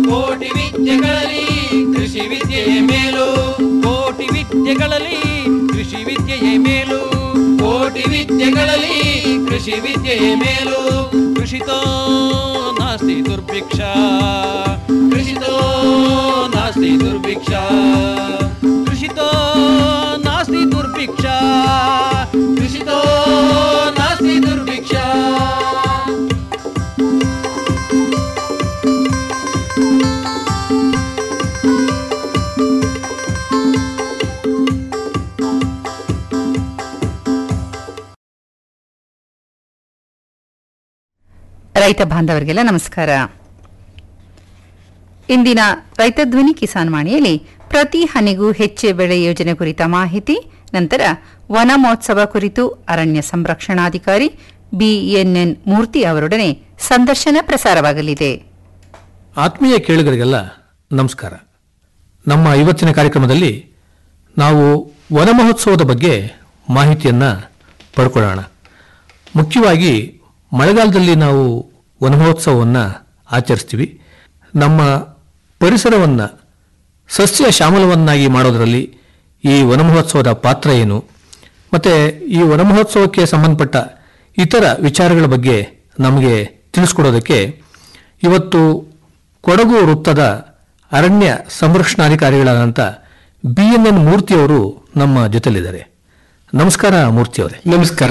ಕೋಟಿ ವಿದ್ಯೆಗಳಲ್ಲಿ ಕೃಷಿ ವಿದ್ಯೆಯೇ ಮೇಲು ಕೋಟಿ ವಿದ್ಯೆಗಳಲ್ಲಿ ಕೃಷಿ ವಿದ್ಯೆಯೇ ಮೇಲು ಕೋಟಿ ವಿದ್ಯೆಗಳಲ್ಲಿ ಕೃಷಿ ವಿದ್ಯೆಯೇ ಮೇಲು ಕೃಷಿತೋ ನಾಸ್ತಿ ದುರ್ಭಿಕ್ಷ ಕೃಷಿತೋ ನಾಸ್ತಿ ದುರ್ಭಿಕ್ಷ ಕೃಷಿತೋ ನಾಸ್ತಿ ದುರ್ಭಿಕ್ಷ ಕೃಷಿತೋ ನಾಸ್ತಿ ದುರ್ಭಿಕ್ಷ ರೈತ ಬಾಂಧವರಿಗೆಲ್ಲ ನಮಸ್ಕಾರ ಇಂದಿನ ರೈತ ಧ್ವನಿ ಕಿಸಾನ್ ವಾಣಿಯಲ್ಲಿ ಪ್ರತಿ ಹನಿಗೂ ಹೆಚ್ಚೆ ಬೆಳೆ ಯೋಜನೆ ಕುರಿತ ಮಾಹಿತಿ ನಂತರ ವನ ಮಹೋತ್ಸವ ಕುರಿತು ಅರಣ್ಯ ಸಂರಕ್ಷಣಾಧಿಕಾರಿ ಬಿಎನ್ಎನ್ ಮೂರ್ತಿ ಅವರೊಡನೆ ಸಂದರ್ಶನ ಪ್ರಸಾರವಾಗಲಿದೆ ಆತ್ಮೀಯ ಕೇಳುಗರಿಗೆಲ್ಲ ನಮಸ್ಕಾರ ನಮ್ಮ ಇವತ್ತಿನ ಕಾರ್ಯಕ್ರಮದಲ್ಲಿ ನಾವು ವನ ಮಹೋತ್ಸವದ ಬಗ್ಗೆ ಮಾಹಿತಿಯನ್ನು ಪಡ್ಕೊಳ್ಳೋಣ ಮುಖ್ಯವಾಗಿ ಮಳೆಗಾಲದಲ್ಲಿ ನಾವು ವನ ಮಹೋತ್ಸವವನ್ನು ಆಚರಿಸ್ತೀವಿ ನಮ್ಮ ಪರಿಸರವನ್ನು ಸಸ್ಯ ಶ್ಯಾಮಲವನ್ನಾಗಿ ಮಾಡೋದರಲ್ಲಿ ಈ ವನ ಮಹೋತ್ಸವದ ಪಾತ್ರ ಏನು ಮತ್ತು ಈ ವನ ಮಹೋತ್ಸವಕ್ಕೆ ಸಂಬಂಧಪಟ್ಟ ಇತರ ವಿಚಾರಗಳ ಬಗ್ಗೆ ನಮಗೆ ತಿಳಿಸ್ಕೊಡೋದಕ್ಕೆ ಇವತ್ತು ಕೊಡಗು ವೃತ್ತದ ಅರಣ್ಯ ಸಂರಕ್ಷಣಾಧಿಕಾರಿಗಳಾದಂಥ ಬಿ ಎನ್ ಎನ್ ಮೂರ್ತಿಯವರು ನಮ್ಮ ಜೊತೆಲಿದ್ದಾರೆ ನಮಸ್ಕಾರ ಮೂರ್ತಿಯವರೇ ನಮಸ್ಕಾರ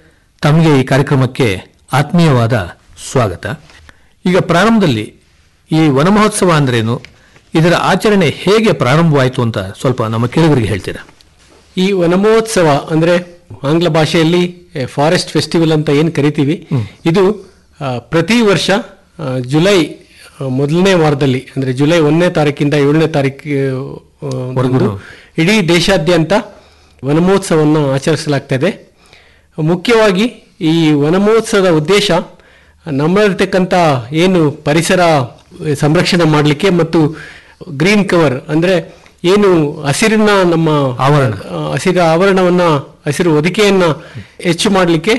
ತಮಗೆ ಈ ಕಾರ್ಯಕ್ರಮಕ್ಕೆ ಆತ್ಮೀಯವಾದ ಸ್ವಾಗತ ಈಗ ಪ್ರಾರಂಭದಲ್ಲಿ ಈ ವನ ಮಹೋತ್ಸವ ಅಂದ್ರೇನು ಇದರ ಆಚರಣೆ ಹೇಗೆ ಪ್ರಾರಂಭವಾಯಿತು ಅಂತ ಸ್ವಲ್ಪ ನಮ್ಮ ಕೇಳುಗರಿಗೆ ಹೇಳ್ತೀರಾ ಈ ವನಮಹೋತ್ಸವ ಅಂದ್ರೆ ಆಂಗ್ಲ ಭಾಷೆಯಲ್ಲಿ ಫಾರೆಸ್ಟ್ ಫೆಸ್ಟಿವಲ್ ಅಂತ ಏನು ಕರಿತೀವಿ ಇದು ಆ, ಪ್ರತಿ ವರ್ಷ ಆ, ಜುಲೈ ಆ, ಮೊದಲನೇ ವಾರದಲ್ಲಿ ಅಂದ್ರೆ ಜುಲೈ ಒಂದನೇ ತಾರೀಕಿಂದ ಏಳನೇ ತಾರೀಕು ಆ, ವರೆಗೂ ಇಡೀ ದೇಶಾದ್ಯಂತ ವನಮಹೋತ್ಸವವನ್ನು ಆಚರಿಸಲಾಗ್ತದೆ ಮುಖ್ಯವಾಗಿ ಈ ವನಮಹೋತ್ಸವದ ಉದ್ದೇಶ ನಮ್ಮಲ್ಲಿರ್ತಕ್ಕಂಥ ಏನು ಪರಿಸರ ಸಂರಕ್ಷಣೆ ಮಾಡಲಿಕ್ಕೆ ಮತ್ತು ಗ್ರೀನ್ ಕವರ್ ಅಂದ್ರೆ ಏನು ಹಸಿರಿನ ನಮ್ಮ ಆವರಣ. ಆ, ಹಸಿರ ಆವರಣವನ್ನ ಹಸಿರು ಹೊದಿಕೆಯನ್ನ ಹೆಚ್ಚು ಮಾಡಲಿಕ್ಕೆ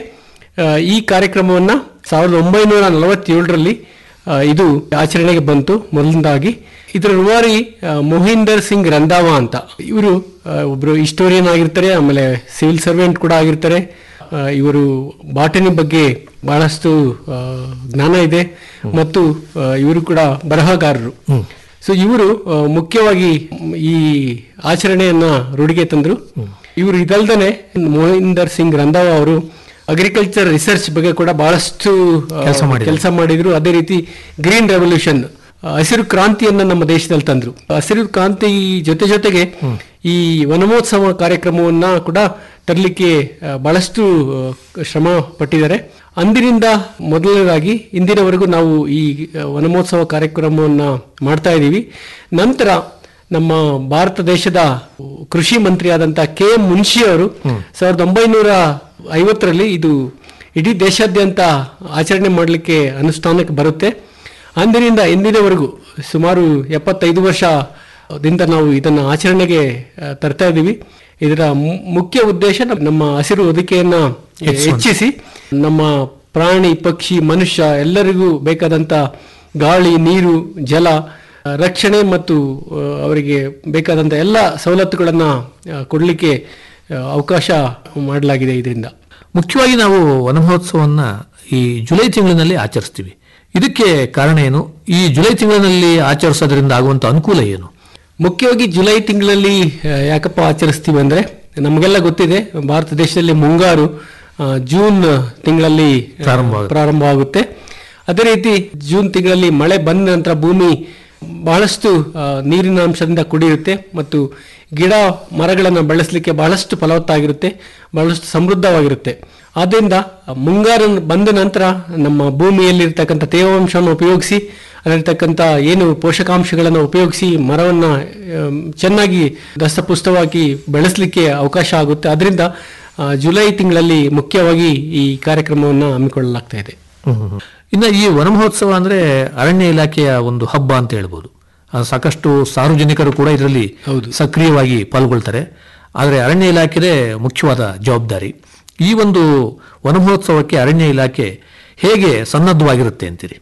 ಈ ಕಾರ್ಯಕ್ರಮವನ್ನ ಸಾವಿರದ ಒಂಬೈನೂರ ನಲವತ್ತೇಳರಲ್ಲಿ ಆ, ಇದು ಆಚರಣೆಗೆ ಬಂತು ಮೊದಲನೇದಾಗಿ ಇದರ ರೂವಾರಿ ಆ, ಮೊಹಿಂದರ್ ಸಿಂಗ್ ರಂಧಾವ ಅಂತ ಇವರು ಆ, ಒಬ್ರು ಹಿಸ್ಟೋರಿಯನ್ ಆಗಿರ್ತಾರೆ ಆಮೇಲೆ ಸಿವಿಲ್ ಸರ್ವೆಂಟ್ ಕೂಡ ಆಗಿರ್ತಾರೆ ಆ, ಇವರು ಬಾಟನಿ ಬಗ್ಗೆ ಬಹಳಷ್ಟು ಆ, ಜ್ಞಾನ ಇದೆ ಮತ್ತು ಆ, ಇವರು ಕೂಡ ಬರಹಗಾರರು ಸೊ ಇವರು ಆ, ಮುಖ್ಯವಾಗಿ ಈ ಆಚರಣೆಯನ್ನ ರೂಢಿಗೆ ತಂದ್ರು ಇವರು ಇದಲ್ದನೆ ಮೋಹಿಂದರ್ ಸಿಂಗ್ ರಂಧಾವ ಅವರು ಅಗ್ರಿಕಲ್ಚರ್ ರಿಸರ್ಚ್ ಬಗ್ಗೆ ಕೂಡ ಬಹಳಷ್ಟು ಕೆಲ್ಸ ಮಾಡಿದ್ರು. ಕೆಲಸ ಮಾಡಿದ್ರು ಅದೇ ರೀತಿ ಗ್ರೀನ್ ರೆವಲ್ಯೂಷನ್ ಹಸಿರು ಕ್ರಾಂತಿಯನ್ನ ನಮ್ಮ ದೇಶದಲ್ಲಿ ತಂದ್ರು ಹಸಿರು ಕ್ರಾಂತಿ ಜೊತೆ ಜೊತೆಗೆ ಈ ವನಮಹೋತ್ಸವ ಕಾರ್ಯಕ್ರಮವನ್ನ ಕೂಡ ತರಲಿಕ್ಕೆ ಆ, ಬಹಳಷ್ಟು ಆ, ಶ್ರಮ ಪಟ್ಟಿದ್ದಾರೆ ಅಂದಿನಿಂದ ಮೊದಲನೇದಾಗಿ ಇಂದಿನವರೆಗೂ ನಾವು ಈ ಆ, ವನಮಹೋತ್ಸವ ಕಾರ್ಯಕ್ರಮವನ್ನ ಮಾಡ್ತಾ ಇದ್ದೀವಿ ನಂತರ ನಮ್ಮ ಭಾರತ ದೇಶದ ಕೃಷಿ ಮಂತ್ರಿಯಾದಂಥ ಕೆ ಎಂ ಮುನ್ಷಿ ಅವರು ಸಾವಿರದ ಒಂಬೈನೂರ ಐವತ್ತರಲ್ಲಿ ಇದು ಇಡೀ ದೇಶಾದ್ಯಂತ ಆಚರಣೆ ಮಾಡಲಿಕ್ಕೆ ಅನುಷ್ಠಾನಕ್ಕೆ ಬರುತ್ತೆ ಅಂದಿನಿಂದ ಇಂದಿನವರೆಗೂ ಸುಮಾರು ಎಪ್ಪತ್ತೈದು ವರ್ಷದಿಂದ ನಾವು ಇದನ್ನು ಆಚರಣೆಗೆ ಆ, ತರ್ತಾ ಇದ್ದೀವಿ ಇದರ ಮು- ಮುಖ್ಯ ಉದ್ದೇಶ ನಮ್ಮ- ನಮ್ಮ ಹಸಿರು ಹೊದಿಕೆಯನ್ನ ಹೆಚ್ಚಿಸಿ ನಮ್ಮ ಪ್ರಾಣಿ ಪಕ್ಷಿ ಮನುಷ್ಯ ಎಲ್ಲರಿಗೂ ಬೇಕಾದಂಥ ಗಾಳಿ ನೀರು ಜಲ ಆ, ರಕ್ಷಣೆ ಮತ್ತು ಆ, ಅವರಿಗೆ ಬೇಕಾದಂಥ ಎಲ್ಲ ಸವಲತ್ತುಗಳನ್ನು ಕೊಡಲಿಕ್ಕೆ ಅವಕಾಶ ಮಾಡಲಾಗಿದೆ ಇದರಿಂದ ಮುಖ್ಯವಾಗಿ ನಾವು ವನ ಮಹೋತ್ಸವವನ್ನು ಈ ಜುಲೈ ತಿಂಗಳಿನಲ್ಲಿ ಆಚರಿಸ್ತೀವಿ ಇದಕ್ಕೆ ಕಾರಣ ಏನು ಈ ಜುಲೈ ತಿಂಗಳಿನಲ್ಲಿ ಆಚರಿಸೋದ್ರಿಂದ ಆಗುವಂಥ ಅನುಕೂಲ ಏನು ಮುಖ್ಯವಾಗಿ ಜುಲೈ ತಿಂಗಳಲ್ಲಿ ಆ, ಯಾಕಪ್ಪ ಆಚರಿಸ್ತೀವಿ ಅಂದ್ರೆ ನಮಗೆಲ್ಲ ಗೊತ್ತಿದೆ ಭಾರತ ದೇಶದಲ್ಲಿ ಮುಂಗಾರು ಆ, ಜೂನ್ ತಿಂಗಳಲ್ಲಿ ಆ, ಪ್ರಾರಂಭವಾಗುತ್ತೆ. ಪ್ರಾರಂಭವಾಗುತ್ತೆ ಅದೇ ರೀತಿ ಜೂನ್ ತಿಂಗಳಲ್ಲಿ ಮಳೆ ಬಂದ ನಂತರ ಭೂಮಿ ಬಹಳಷ್ಟು ಆ, ನೀರಿನ ಅಂಶದಿಂದ ಕುಡಿಯುತ್ತೆ ಮತ್ತು ಗಿಡ ಮರಗಳನ್ನು ಬೆಳೆಸಲಿಕ್ಕೆ ಬಹಳಷ್ಟು ಫಲವತ್ತಾಗಿರುತ್ತೆ ಬಹಳಷ್ಟು ಸಮೃದ್ಧವಾಗಿರುತ್ತೆ ಆದ್ದರಿಂದ ಮುಂಗಾರು ಬಂದ ನಂತರ ನಮ್ಮ ಭೂಮಿಯಲ್ಲಿರ್ತಕ್ಕಂಥ ತೇವಾಂಶವನ್ನು ಉಪಯೋಗಿಸಿ ಅದರತಕ್ಕಂಥ ಏನು ಪೋಷಕಾಂಶಗಳನ್ನು ಉಪಯೋಗಿಸಿ ಮರವನ್ನು ಆಮ್, ಚೆನ್ನಾಗಿ ದಸ್ತಪುಷ್ಟವಾಗಿ ಬೆಳೆಸಲಿಕ್ಕೆ ಅವಕಾಶ ಆಗುತ್ತೆ ಅದರಿಂದ ಆ, ಜುಲೈ ತಿಂಗಳಲ್ಲಿ ಮುಖ್ಯವಾಗಿ ಈ ಕಾರ್ಯಕ್ರಮವನ್ನು ಹಮ್ಮಿಕೊಳ್ಳಲಾಗ್ತಾ ಇದೆ ಇನ್ನು ಈ ವನ ಮಹೋತ್ಸವ ಅಂದ್ರೆ ಅರಣ್ಯ ಇಲಾಖೆಯ ಒಂದು ಹಬ್ಬ ಅಂತ ಹೇಳ್ಬೋದು ಆ, ಸಾಕಷ್ಟು ಸಾರ್ವಜನಿಕರು ಕೂಡ ಇದರಲ್ಲಿ ಸಕ್ರಿಯವಾಗಿ ಪಾಲ್ಗೊಳ್ತಾರೆ ಆದರೆ ಅರಣ್ಯ ಇಲಾಖೆದೇ ಮುಖ್ಯವಾದ ಜವಾಬ್ದಾರಿ ಈ ಒಂದು ವನ ಮಹೋತ್ಸವಕ್ಕೆ ಅರಣ್ಯ ಇಲಾಖೆ ಹೇಗೆ ಸನ್ನದ್ಧವಾಗಿರುತ್ತೆ ಅಂತೀರಿ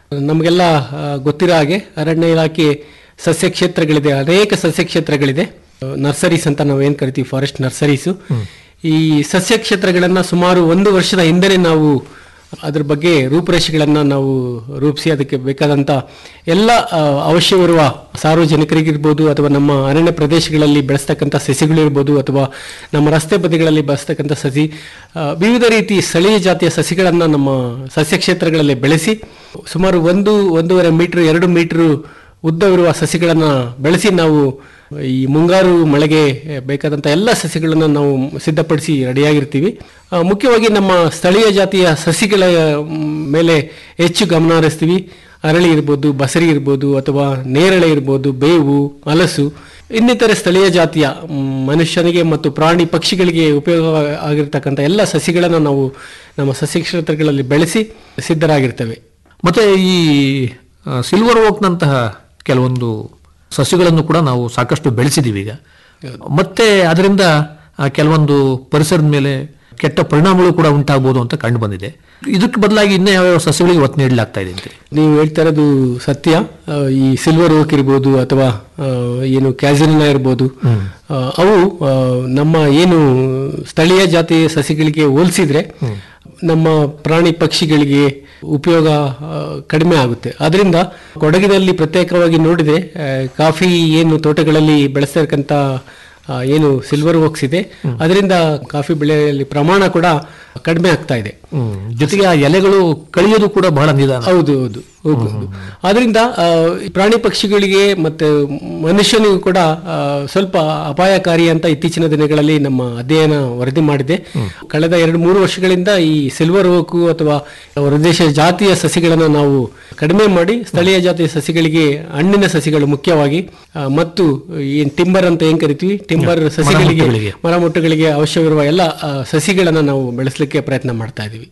ನಮಗೆಲ್ಲ ಆ, ಗೊತ್ತಿರೋ ಹಾಗೆ ಅರಣ್ಯ ಇಲಾಖೆ ಸಸ್ಯ ಕ್ಷೇತ್ರಗಳಿದೆ ಅನೇಕ ಸಸ್ಯ ಕ್ಷೇತ್ರಗಳಿದೆ ನರ್ಸರೀಸ್ ಅಂತ ನಾವು ಏನ್ ಕರಿತೀವಿ ಫಾರೆಸ್ಟ್ ನರ್ಸರೀಸು ಈ ಸಸ್ಯ ಕ್ಷೇತ್ರಗಳನ್ನ ಸುಮಾರು ಒಂದು ವರ್ಷದ ಹಿಂದೆನೆ ನಾವು ಅದ್ರ ಬಗ್ಗೆ ರೂಪುರೇಷೆಗಳನ್ನ ನಾವು ರೂಪಿಸಿ ಅದಕ್ಕೆ ಬೇಕಾದಂತ ಎಲ್ಲ ಆ, ಅವಶ್ಯವಿರುವ ಸಾರ್ವಜನಿಕರಿಗಿರ್ಬೋದು ಅಥವಾ ನಮ್ಮ ಅರಣ್ಯ ಪ್ರದೇಶಗಳಲ್ಲಿ ಬೆಳೆಸ್ತಕ್ಕಂಥ ಸಸಿಗಳಿರ್ಬೋದು ಅಥವಾ ನಮ್ಮ ರಸ್ತೆ ಬದಿಗಳಲ್ಲಿ ಬೆಳೆಸ್ತಕ್ಕಂಥ ಸಸಿ ಆ, ವಿವಿಧ ರೀತಿ ಸ್ಥಳೀಯ ಜಾತಿಯ ಸಸಿಗಳನ್ನು ನಮ್ಮ ಸಸ್ಯ ಕ್ಷೇತ್ರಗಳಲ್ಲಿ ಬೆಳೆಸಿ ಸುಮಾರು ಒಂದು ಒಂದೂವರೆ ಮೀಟರ್ ಎರಡು ಮೀಟರ್ ಉದ್ದವಿರುವ ಸಸಿಗಳನ್ನು ಬೆಳೆಸಿ ನಾವು ಈ ಮುಂಗಾರು ಮಳೆಗೆ ಬೇಕಾದಂಥ ಎಲ್ಲ ಸಸಿಗಳನ್ನು ನಾವು ಸಿದ್ಧಪಡಿಸಿ ರೆಡಿಯಾಗಿರ್ತೀವಿ ಆ, ಮುಖ್ಯವಾಗಿ ನಮ್ಮ ಸ್ಥಳೀಯ ಜಾತಿಯ ಸಸಿಗಳ ಮ್, ಮೇಲೆ ಹೆಚ್ಚು ಗಮನ ಹರಿಸ್ತೀವಿ ಅರಳಿ ಇರ್ಬೋದು ಬಸರಿ ಇರ್ಬೋದು ಅಥವಾ ನೇರಳೆ ಇರ್ಬೋದು ಬೇವು ಹಲಸು ಇನ್ನಿತರೆ ಸ್ಥಳೀಯ ಜಾತಿಯ ಮ್, ಮನುಷ್ಯನಿಗೆ ಮತ್ತು ಪ್ರಾಣಿ ಪಕ್ಷಿಗಳಿಗೆ ಉಪಯೋಗ ಆಗಿರ್ತಕ್ಕಂಥ ಎಲ್ಲ ಸಸಿಗಳನ್ನು ನಾವು ನಮ್ಮ ಸಸ್ಯ ಕ್ಷೇತ್ರಗಳಲ್ಲಿ ಬೆಳೆಸಿ ಸಿದ್ಧರಾಗಿರ್ತೇವೆ ಮತ್ತೆ ಈ ಆ, ಸಿಲ್ವರ್ ಓಕ್ನಂತಹ ಕೆಲವೊಂದು ಸಸ್ಯಗಳನ್ನು ಕೂಡ ನಾವು ಸಾಕಷ್ಟು ಬೆಳೆಸಿದ್ದೀವಿ ಈಗ ಮತ್ತೆ ಅದರಿಂದ ಆ, ಕೆಲವೊಂದು ಪರಿಸರದ ಮೇಲೆ ಕೆಟ್ಟ ಪರಿಣಾಮಗಳು ಕೂಡ ಉಂಟಾಗಬಹುದು ಅಂತ ಕಂಡು ಬಂದಿದೆ ಇದಕ್ಕೆ ಬದಲಾಗಿ ಇನ್ನೂ ಯಾವ್ಯಾವ ಸಸ್ಯಗಳಿಗೆ ಒತ್ತು ನೀಡಲಾಗ್ತಾ ಇದೆ ಅಂತೀರಿ ನೀವು ಹೇಳ್ತಾ ಇರೋದು ಸತ್ಯ ಆ, ಈ ಸಿಲ್ವರ್ ಓಕ್ ಇರ್ಬೋದು ಅಥವಾ ಆ, ಏನು ಕ್ಯಾಸಿನ ಇರ್ಬೋದು ಆ, ಅವು ಆ, ನಮ್ಮ ಏನು ಸ್ಥಳೀಯ ಜಾತಿ ಸಸಿಗಳಿಗೆ ಹೋಲಿಸಿದ್ರೆ ನಮ್ಮ ಪ್ರಾಣಿ ಪಕ್ಷಿಗಳಿಗೆ ಉಪಯೋಗ ಆ, ಕಡಿಮೆ ಆಗುತ್ತೆ ಅದರಿಂದ ಕೊಡಗಿನಲ್ಲಿ ಪ್ರತ್ಯೇಕವಾಗಿ ನೋಡಿದ್ರೆ ಆ, ಕಾಫಿ ಏನು ತೋಟಗಳಲ್ಲಿ ಬೆಳೆಸ್ತಕ್ಕಂಥ ಆ, ಏನು ಸಿಲ್ವರ್ ಓಕ್ಸ್ ಇದೆ ಅದರಿಂದ ಕಾಫಿ ಬೆಳೆಯಲ್ಲಿ ಪ್ರಮಾಣ ಕೂಡ ಕಡಿಮೆ ಆಗ್ತಾ ಇದೆ ಜೊತೆಗೆ ಆ ಎಲೆಗಳು ಕಳಿಯೋದು ಕೂಡ ಬಹಳ ನಿಧಾನ ಹೌದು ಹೌದು ಹೌದು ಆದ್ರಿಂದ ಆ, ಈ ಪ್ರಾಣಿ ಪಕ್ಷಿಗಳಿಗೆ ಮತ್ತೆ ಮನುಷ್ಯನಿಗೂ ಕೂಡ ಆ, ಸ್ವಲ್ಪ ಅಪಾಯಕಾರಿ ಅಂತ ಇತ್ತೀಚಿನ ದಿನಗಳಲ್ಲಿ ನಮ್ಮ ಅಧ್ಯಯನ ವರದಿ ಮಾಡಿದೆ ಕಳೆದ ಎರಡು ಮೂರು ವರ್ಷಗಳಿಂದ ಈ ಸಿಲ್ವರ್ ಓಕು ಅಥವಾ ಹೊರದೇಶ ಜಾತಿಯ ಸಸಿಗಳನ್ನು ನಾವು ಕಡಿಮೆ ಮಾಡಿ ಸ್ಥಳೀಯ ಜಾತಿಯ ಸಸಿಗಳಿಗೆ ಹಣ್ಣಿನ ಸಸಿಗಳು ಮುಖ್ಯವಾಗಿ ಆ, ಮತ್ತು ಏನ್ ಟಿಂಬರ್ ಅಂತ ಏನ್ ಕರಿತೀವಿ ಟಿಂಬರ್ ಸಸಿಗಳಿಗೆ ಮರಮುಟ್ಟುಗಳಿಗೆ. ಮರಮುಟ್ಟುಗಳಿಗೆ ಅವಶ್ಯವಿರುವ ಎಲ್ಲ ಆ, ಸಸಿಗಳನ್ನ ನಾವು ಬೆಳೆಸಲಿಕ್ಕೆ ಪ್ರಯತ್ನ ಮಾಡ್ತಾ ಇದೀವಿ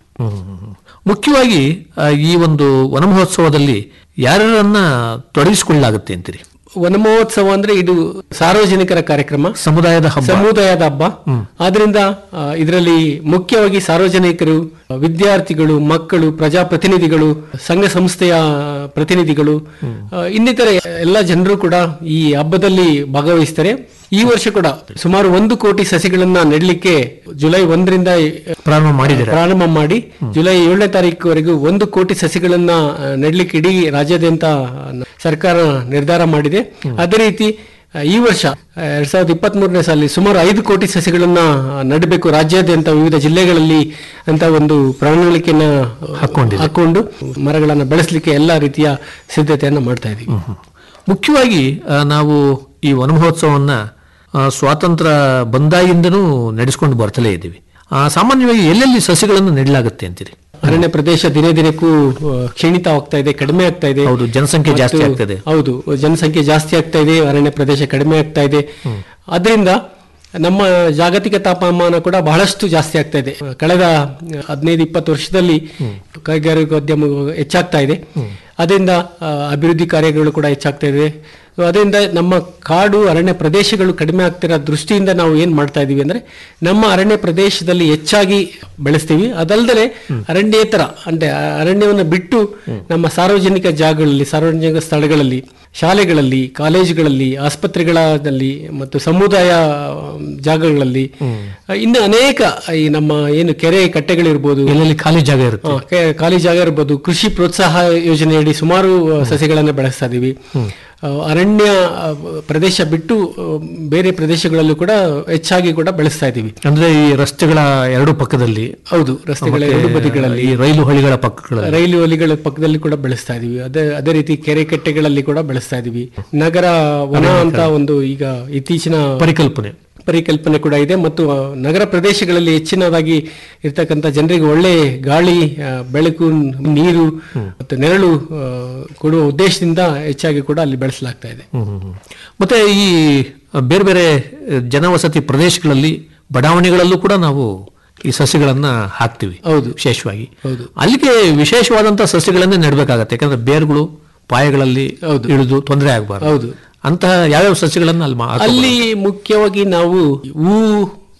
ಮುಖ್ಯವಾಗಿ ಆ, ಈ ಒಂದು ವನ ಮಹೋತ್ಸವದಲ್ಲಿ ಯಾರ್ಯಾರನ್ನ ತೊಡಗಿಸಿಕೊಳ್ಳಲಾಗುತ್ತೆ ಅಂತೀರಿ ವನ ಮಹೋತ್ಸವ ಅಂದ್ರೆ ಇದು ಸಾರ್ವಜನಿಕರ ಕಾರ್ಯಕ್ರಮ ಸಮುದಾಯದ ಹಬ್ಬ ಸಮುದಾಯದ ಹಬ್ಬ ಆದ್ರಿಂದ ಇದರಲ್ಲಿ ಮುಖ್ಯವಾಗಿ ಸಾರ್ವಜನಿಕರು ವಿದ್ಯಾರ್ಥಿಗಳು ಮಕ್ಕಳು ಪ್ರಜಾಪ್ರತಿನಿಧಿಗಳು ಸಂಘ ಸಂಸ್ಥೆಯ ಪ್ರತಿನಿಧಿಗಳು ಆ, ಇನ್ನಿತರೆ ಎಲ್ಲ ಜನರು ಕೂಡ ಈ ಹಬ್ಬದಲ್ಲಿ ಭಾಗವಹಿಸ್ತಾರೆ ಈ ವರ್ಷ ಕೂಡ ಸುಮಾರು ಒಂದು ಕೋಟಿ ಸಸಿಗಳನ್ನ ನೆಡಲಿಕ್ಕೆ ಜುಲೈ ಒಂದರಿಂದ ಪ್ರಾರಂಭ ಮಾಡಿದ್ದೀರಾ ಪ್ರಾರಂಭ ಮಾಡಿ ಜುಲೈ ಏಳನೇ ತಾರೀಕುವರೆಗೂ ಒಂದು ಕೋಟಿ ಸಸಿಗಳನ್ನ ಆ, ನೆಡ್ಲಿಕ್ಕೆ ಇಡೀ ರಾಜ್ಯಾದ್ಯಂತ ಆ, ಸರ್ಕಾರ ನಿರ್ಧಾರ ಮಾಡಿದೆ ಅದೇ ರೀತಿ ಆ, ಈ ವರ್ಷ ಆ, ಎರಡ್ ಸಾವಿರದ ಇಪ್ಪತ್ತ್ ಮೂರನೇ ಸಾಲಿ ಸುಮಾರು ಐದು ಕೋಟಿ ಸಸಿಗಳನ್ನ ಆ, ನೆಡಬೇಕು ರಾಜ್ಯಾದ್ಯಂತ ವಿವಿಧ ಜಿಲ್ಲೆಗಳಲ್ಲಿ ಅಂತ ಒಂದು ಪ್ರಣಾಳಿಕೆಯನ್ನ ಹಾಕ್ಕೊಂಡಿದೆ. ಹಾಕೊಂಡು ಮರಗಳನ್ನ ಬೆಳೆಸಲಿಕ್ಕೆ ಎಲ್ಲಾ ರೀತಿಯ ಸಿದ್ಧತೆಯನ್ನ ಮಾಡ್ತಾ ಇದೀವಿ ಮುಖ್ಯವಾಗಿ ಆ, ನಾವು ಈ ವನ ಮಹೋತ್ಸವವನ್ನ ಆ, ಸ್ವಾತಂತ್ರ್ಯ ಬಂದಾಗಿಂದನೂ ನಡೆಸ್ಕೊಂಡು ಬರ್ತಲೇ ಇದ್ದೀವಿ ಆ, ಸಾಮಾನ್ಯವಾಗಿ ಎಲ್ಲೆಲ್ಲಿ ಸಸಿಗಳನ್ನು ನೆಡಲಾಗುತ್ತೆ ಅಂತೀರಿ ಅರಣ್ಯ ಪ್ರದೇಶ ದಿನೇ ದಿನಕ್ಕೂ ಆ, ಕ್ಷೀಣಿತವಾಗ್ತಾ ಇದೆ ಕಡಿಮೆ ಆಗ್ತಾ ಇದೆ ಹೌದು ಜನಸಂಖ್ಯೆ ಜಾಸ್ತಿ ಮತ್ತು- ಆಗ್ತದೆ ಹೌದು ಜನಸಂಖ್ಯೆ ಜಾಸ್ತಿ ಆಗ್ತಾ ಇದೆ ಅರಣ್ಯ ಪ್ರದೇಶ ಕಡಿಮೆ ಆಗ್ತಾ ಇದೆ ಅದರಿಂದ ನಮ್ಮ ಜಾಗತಿಕ ತಾಪಮಾನ ಕೂಡ ಬಹಳಷ್ಟು ಜಾಸ್ತಿ ಆಗ್ತಾ ಇದೆ ಕಳೆದ ಹದಿನೈದು ಇಪ್ಪತ್ತು ವರ್ಷದಲ್ಲಿ ಕೈಗಾರಿಕೋದ್ಯಮ ಹೆಚ್ಚಾಗ್ತಾ ಇದೆ ಅದರಿಂದ ಆ, ಅಭಿವೃದ್ಧಿ ಕಾರ್ಯಗಳು ಕೂಡ ಹೆಚ್ಚಾಗ್ತಾ ಇದೆ So, ಅದರಿಂದ ನಮ್ಮ ಕಾಡು ಅರಣ್ಯ ಪ್ರದೇಶಗಳು ಕಡಿಮೆ ಆಗ್ತಿರೋ ದೃಷ್ಟಿಯಿಂದ ನಾವು ಏನ್ ಮಾಡ್ತಾ ಇದೀವಿ ಅಂದ್ರೆ ನಮ್ಮ ಅರಣ್ಯ ಪ್ರದೇಶದಲ್ಲಿ ಹೆಚ್ಚಾಗಿ ಬೆಳೆಸ್ತೀವಿ ಅದಲ್ಲದೆ ಅರಣ್ಯೇತರ ಅಂದ್ರೆ ಆ ಅರಣ್ಯವನ್ನು ಬಿಟ್ಟು ನಮ್ಮ ಸಾರ್ವಜನಿಕ ಜಾಗಗಳಲ್ಲಿ ಸಾರ್ವಜನಿಕ ಸ್ಥಳಗಳಲ್ಲಿ ಶಾಲೆಗಳಲ್ಲಿ ಕಾಲೇಜುಗಳಲ್ಲಿ ಆಸ್ಪತ್ರೆಗಳಲ್ಲಿ ಮತ್ತು ಸಮುದಾಯ ಆಮ್, ಜಾಗಗಳಲ್ಲಿ ಆ, ಇನ್ನು ಅನೇಕ ಈ ನಮ್ಮ ಏನು ಕೆರೆ ಕಟ್ಟೆಗಳಿರ್ಬೋದು ಎಲ್ಲೆಲ್ಲಿ ಖಾಲಿ ಜಾಗ ಇರುತ್ತೆ ಆ, ಕೆ- ಖಾಲಿ ಜಾಗ ಇರ್ಬೋದು ಕೃಷಿ ಪ್ರೋತ್ಸಾಹ ಯೋಜನೆಯಡಿ ಸುಮಾರು ಆ, ಸಸಿಗಳನ್ನ ಬೆಳೆಸ್ತಾ ಇದೀವಿ ಆ, ಅರಣ್ಯ ಆ, ಪ್ರದೇಶ ಬಿಟ್ಟು ಆ, ಬೇರೆ ಪ್ರದೇಶಗಳಲ್ಲೂ ಕೂಡ ಹೆಚ್ಚಾಗಿ ಕೂಡ ಬೆಳೆಸ್ತಾ ಇದೀವಿ ಅಂದ್ರೆ ಈ ರಸ್ತೆಗಳ ಎರಡು ಪಕ್ಕದಲ್ಲಿ ಹೌದು ರಸ್ತೆಗಳ ಮತ್ತೆ ಎರಡು ಬದಿಗಳಲ್ಲಿ ಈ ರೈಲು ಹಳಿಗಳ ಪಕ್ಕಗಳಲ್ಲಿ ರೈಲು ಹಳಿಗಳ ಪಕ್ಕದಲ್ಲಿ ಕೂಡ ಬೆಳೆಸ್ತಾ ಇದೀವಿ ಅದೇ ಅದೇ ರೀತಿ ಕೆರೆ ಕಟ್ಟೆಗಳಲ್ಲಿ ಕೂಡ ಬೆಳೆಸ್ತಾ ಇದೀವಿ ನಗರ ವನ ಅಂತ ಒಂದು ಈಗ ಇತ್ತೀಚಿನ ಪರಿಕಲ್ಪನೆ ಪರಿಕಲ್ಪನೆ ಕೂಡ ಇದೆ ಮತ್ತು ಆ, ನಗರ ಪ್ರದೇಶಗಳಲ್ಲಿ ಹೆಚ್ಚಿನದಾಗಿ ಇರ್ತಕ್ಕಂಥ ಜನರಿಗೆ ಒಳ್ಳೆ ಗಾಳಿ ಆ, ಬೆಳಕು ನೀರು ಮತ್ತು ನೆರಳು ಆ, ಕೊಡುವ ಉದ್ದೇಶದಿಂದ ಹೆಚ್ಚಾಗಿ ಕೂಡ ಅಲ್ಲಿ ಬೆಳೆಸಲಾಗ್ತಾ ಇದೆ ಹ್ಮ್, ಹ್ಮ್, ಹ್ಮ್. ಮತ್ತೆ ಈ ಬೇರೆ ಬೇರೆ ಜನವಸತಿ ಪ್ರದೇಶಗಳಲ್ಲಿ ಬಡಾವಣೆಗಳಲ್ಲೂ ಕೂಡ ನಾವು ಈ ಸಸ್ಯಗಳನ್ನ ಹಾಕ್ತಿವಿ ಹೌದು. ವಿಶೇಷವಾಗಿ ಹೌದು. ಅಲ್ಲಿಗೆ ವಿಶೇಷವಾದಂತಹ ಸಸ್ಯಗಳನ್ನೇ ನೆಡಬೇಕಾಗತ್ತೆ ಯಾಕಂದ್ರೆ ಬೇರುಗಳು ಪಾಯಗಳಲ್ಲಿ ಹೌದು. ಇಳಿದು ತೊಂದರೆ ಆಗಬಾರ್ದು ಹೌದು ಅಂತಹ ಯಾವ್ಯಾವ ಸಸ್ಯಗಳನ್ನ ಅಲ್ಲಿ ಮಾ- ಹಾಕೋಬಹುದು? ಅಲ್ಲಿ ಮುಖ್ಯವಾಗಿ ನಾವು ಹೂ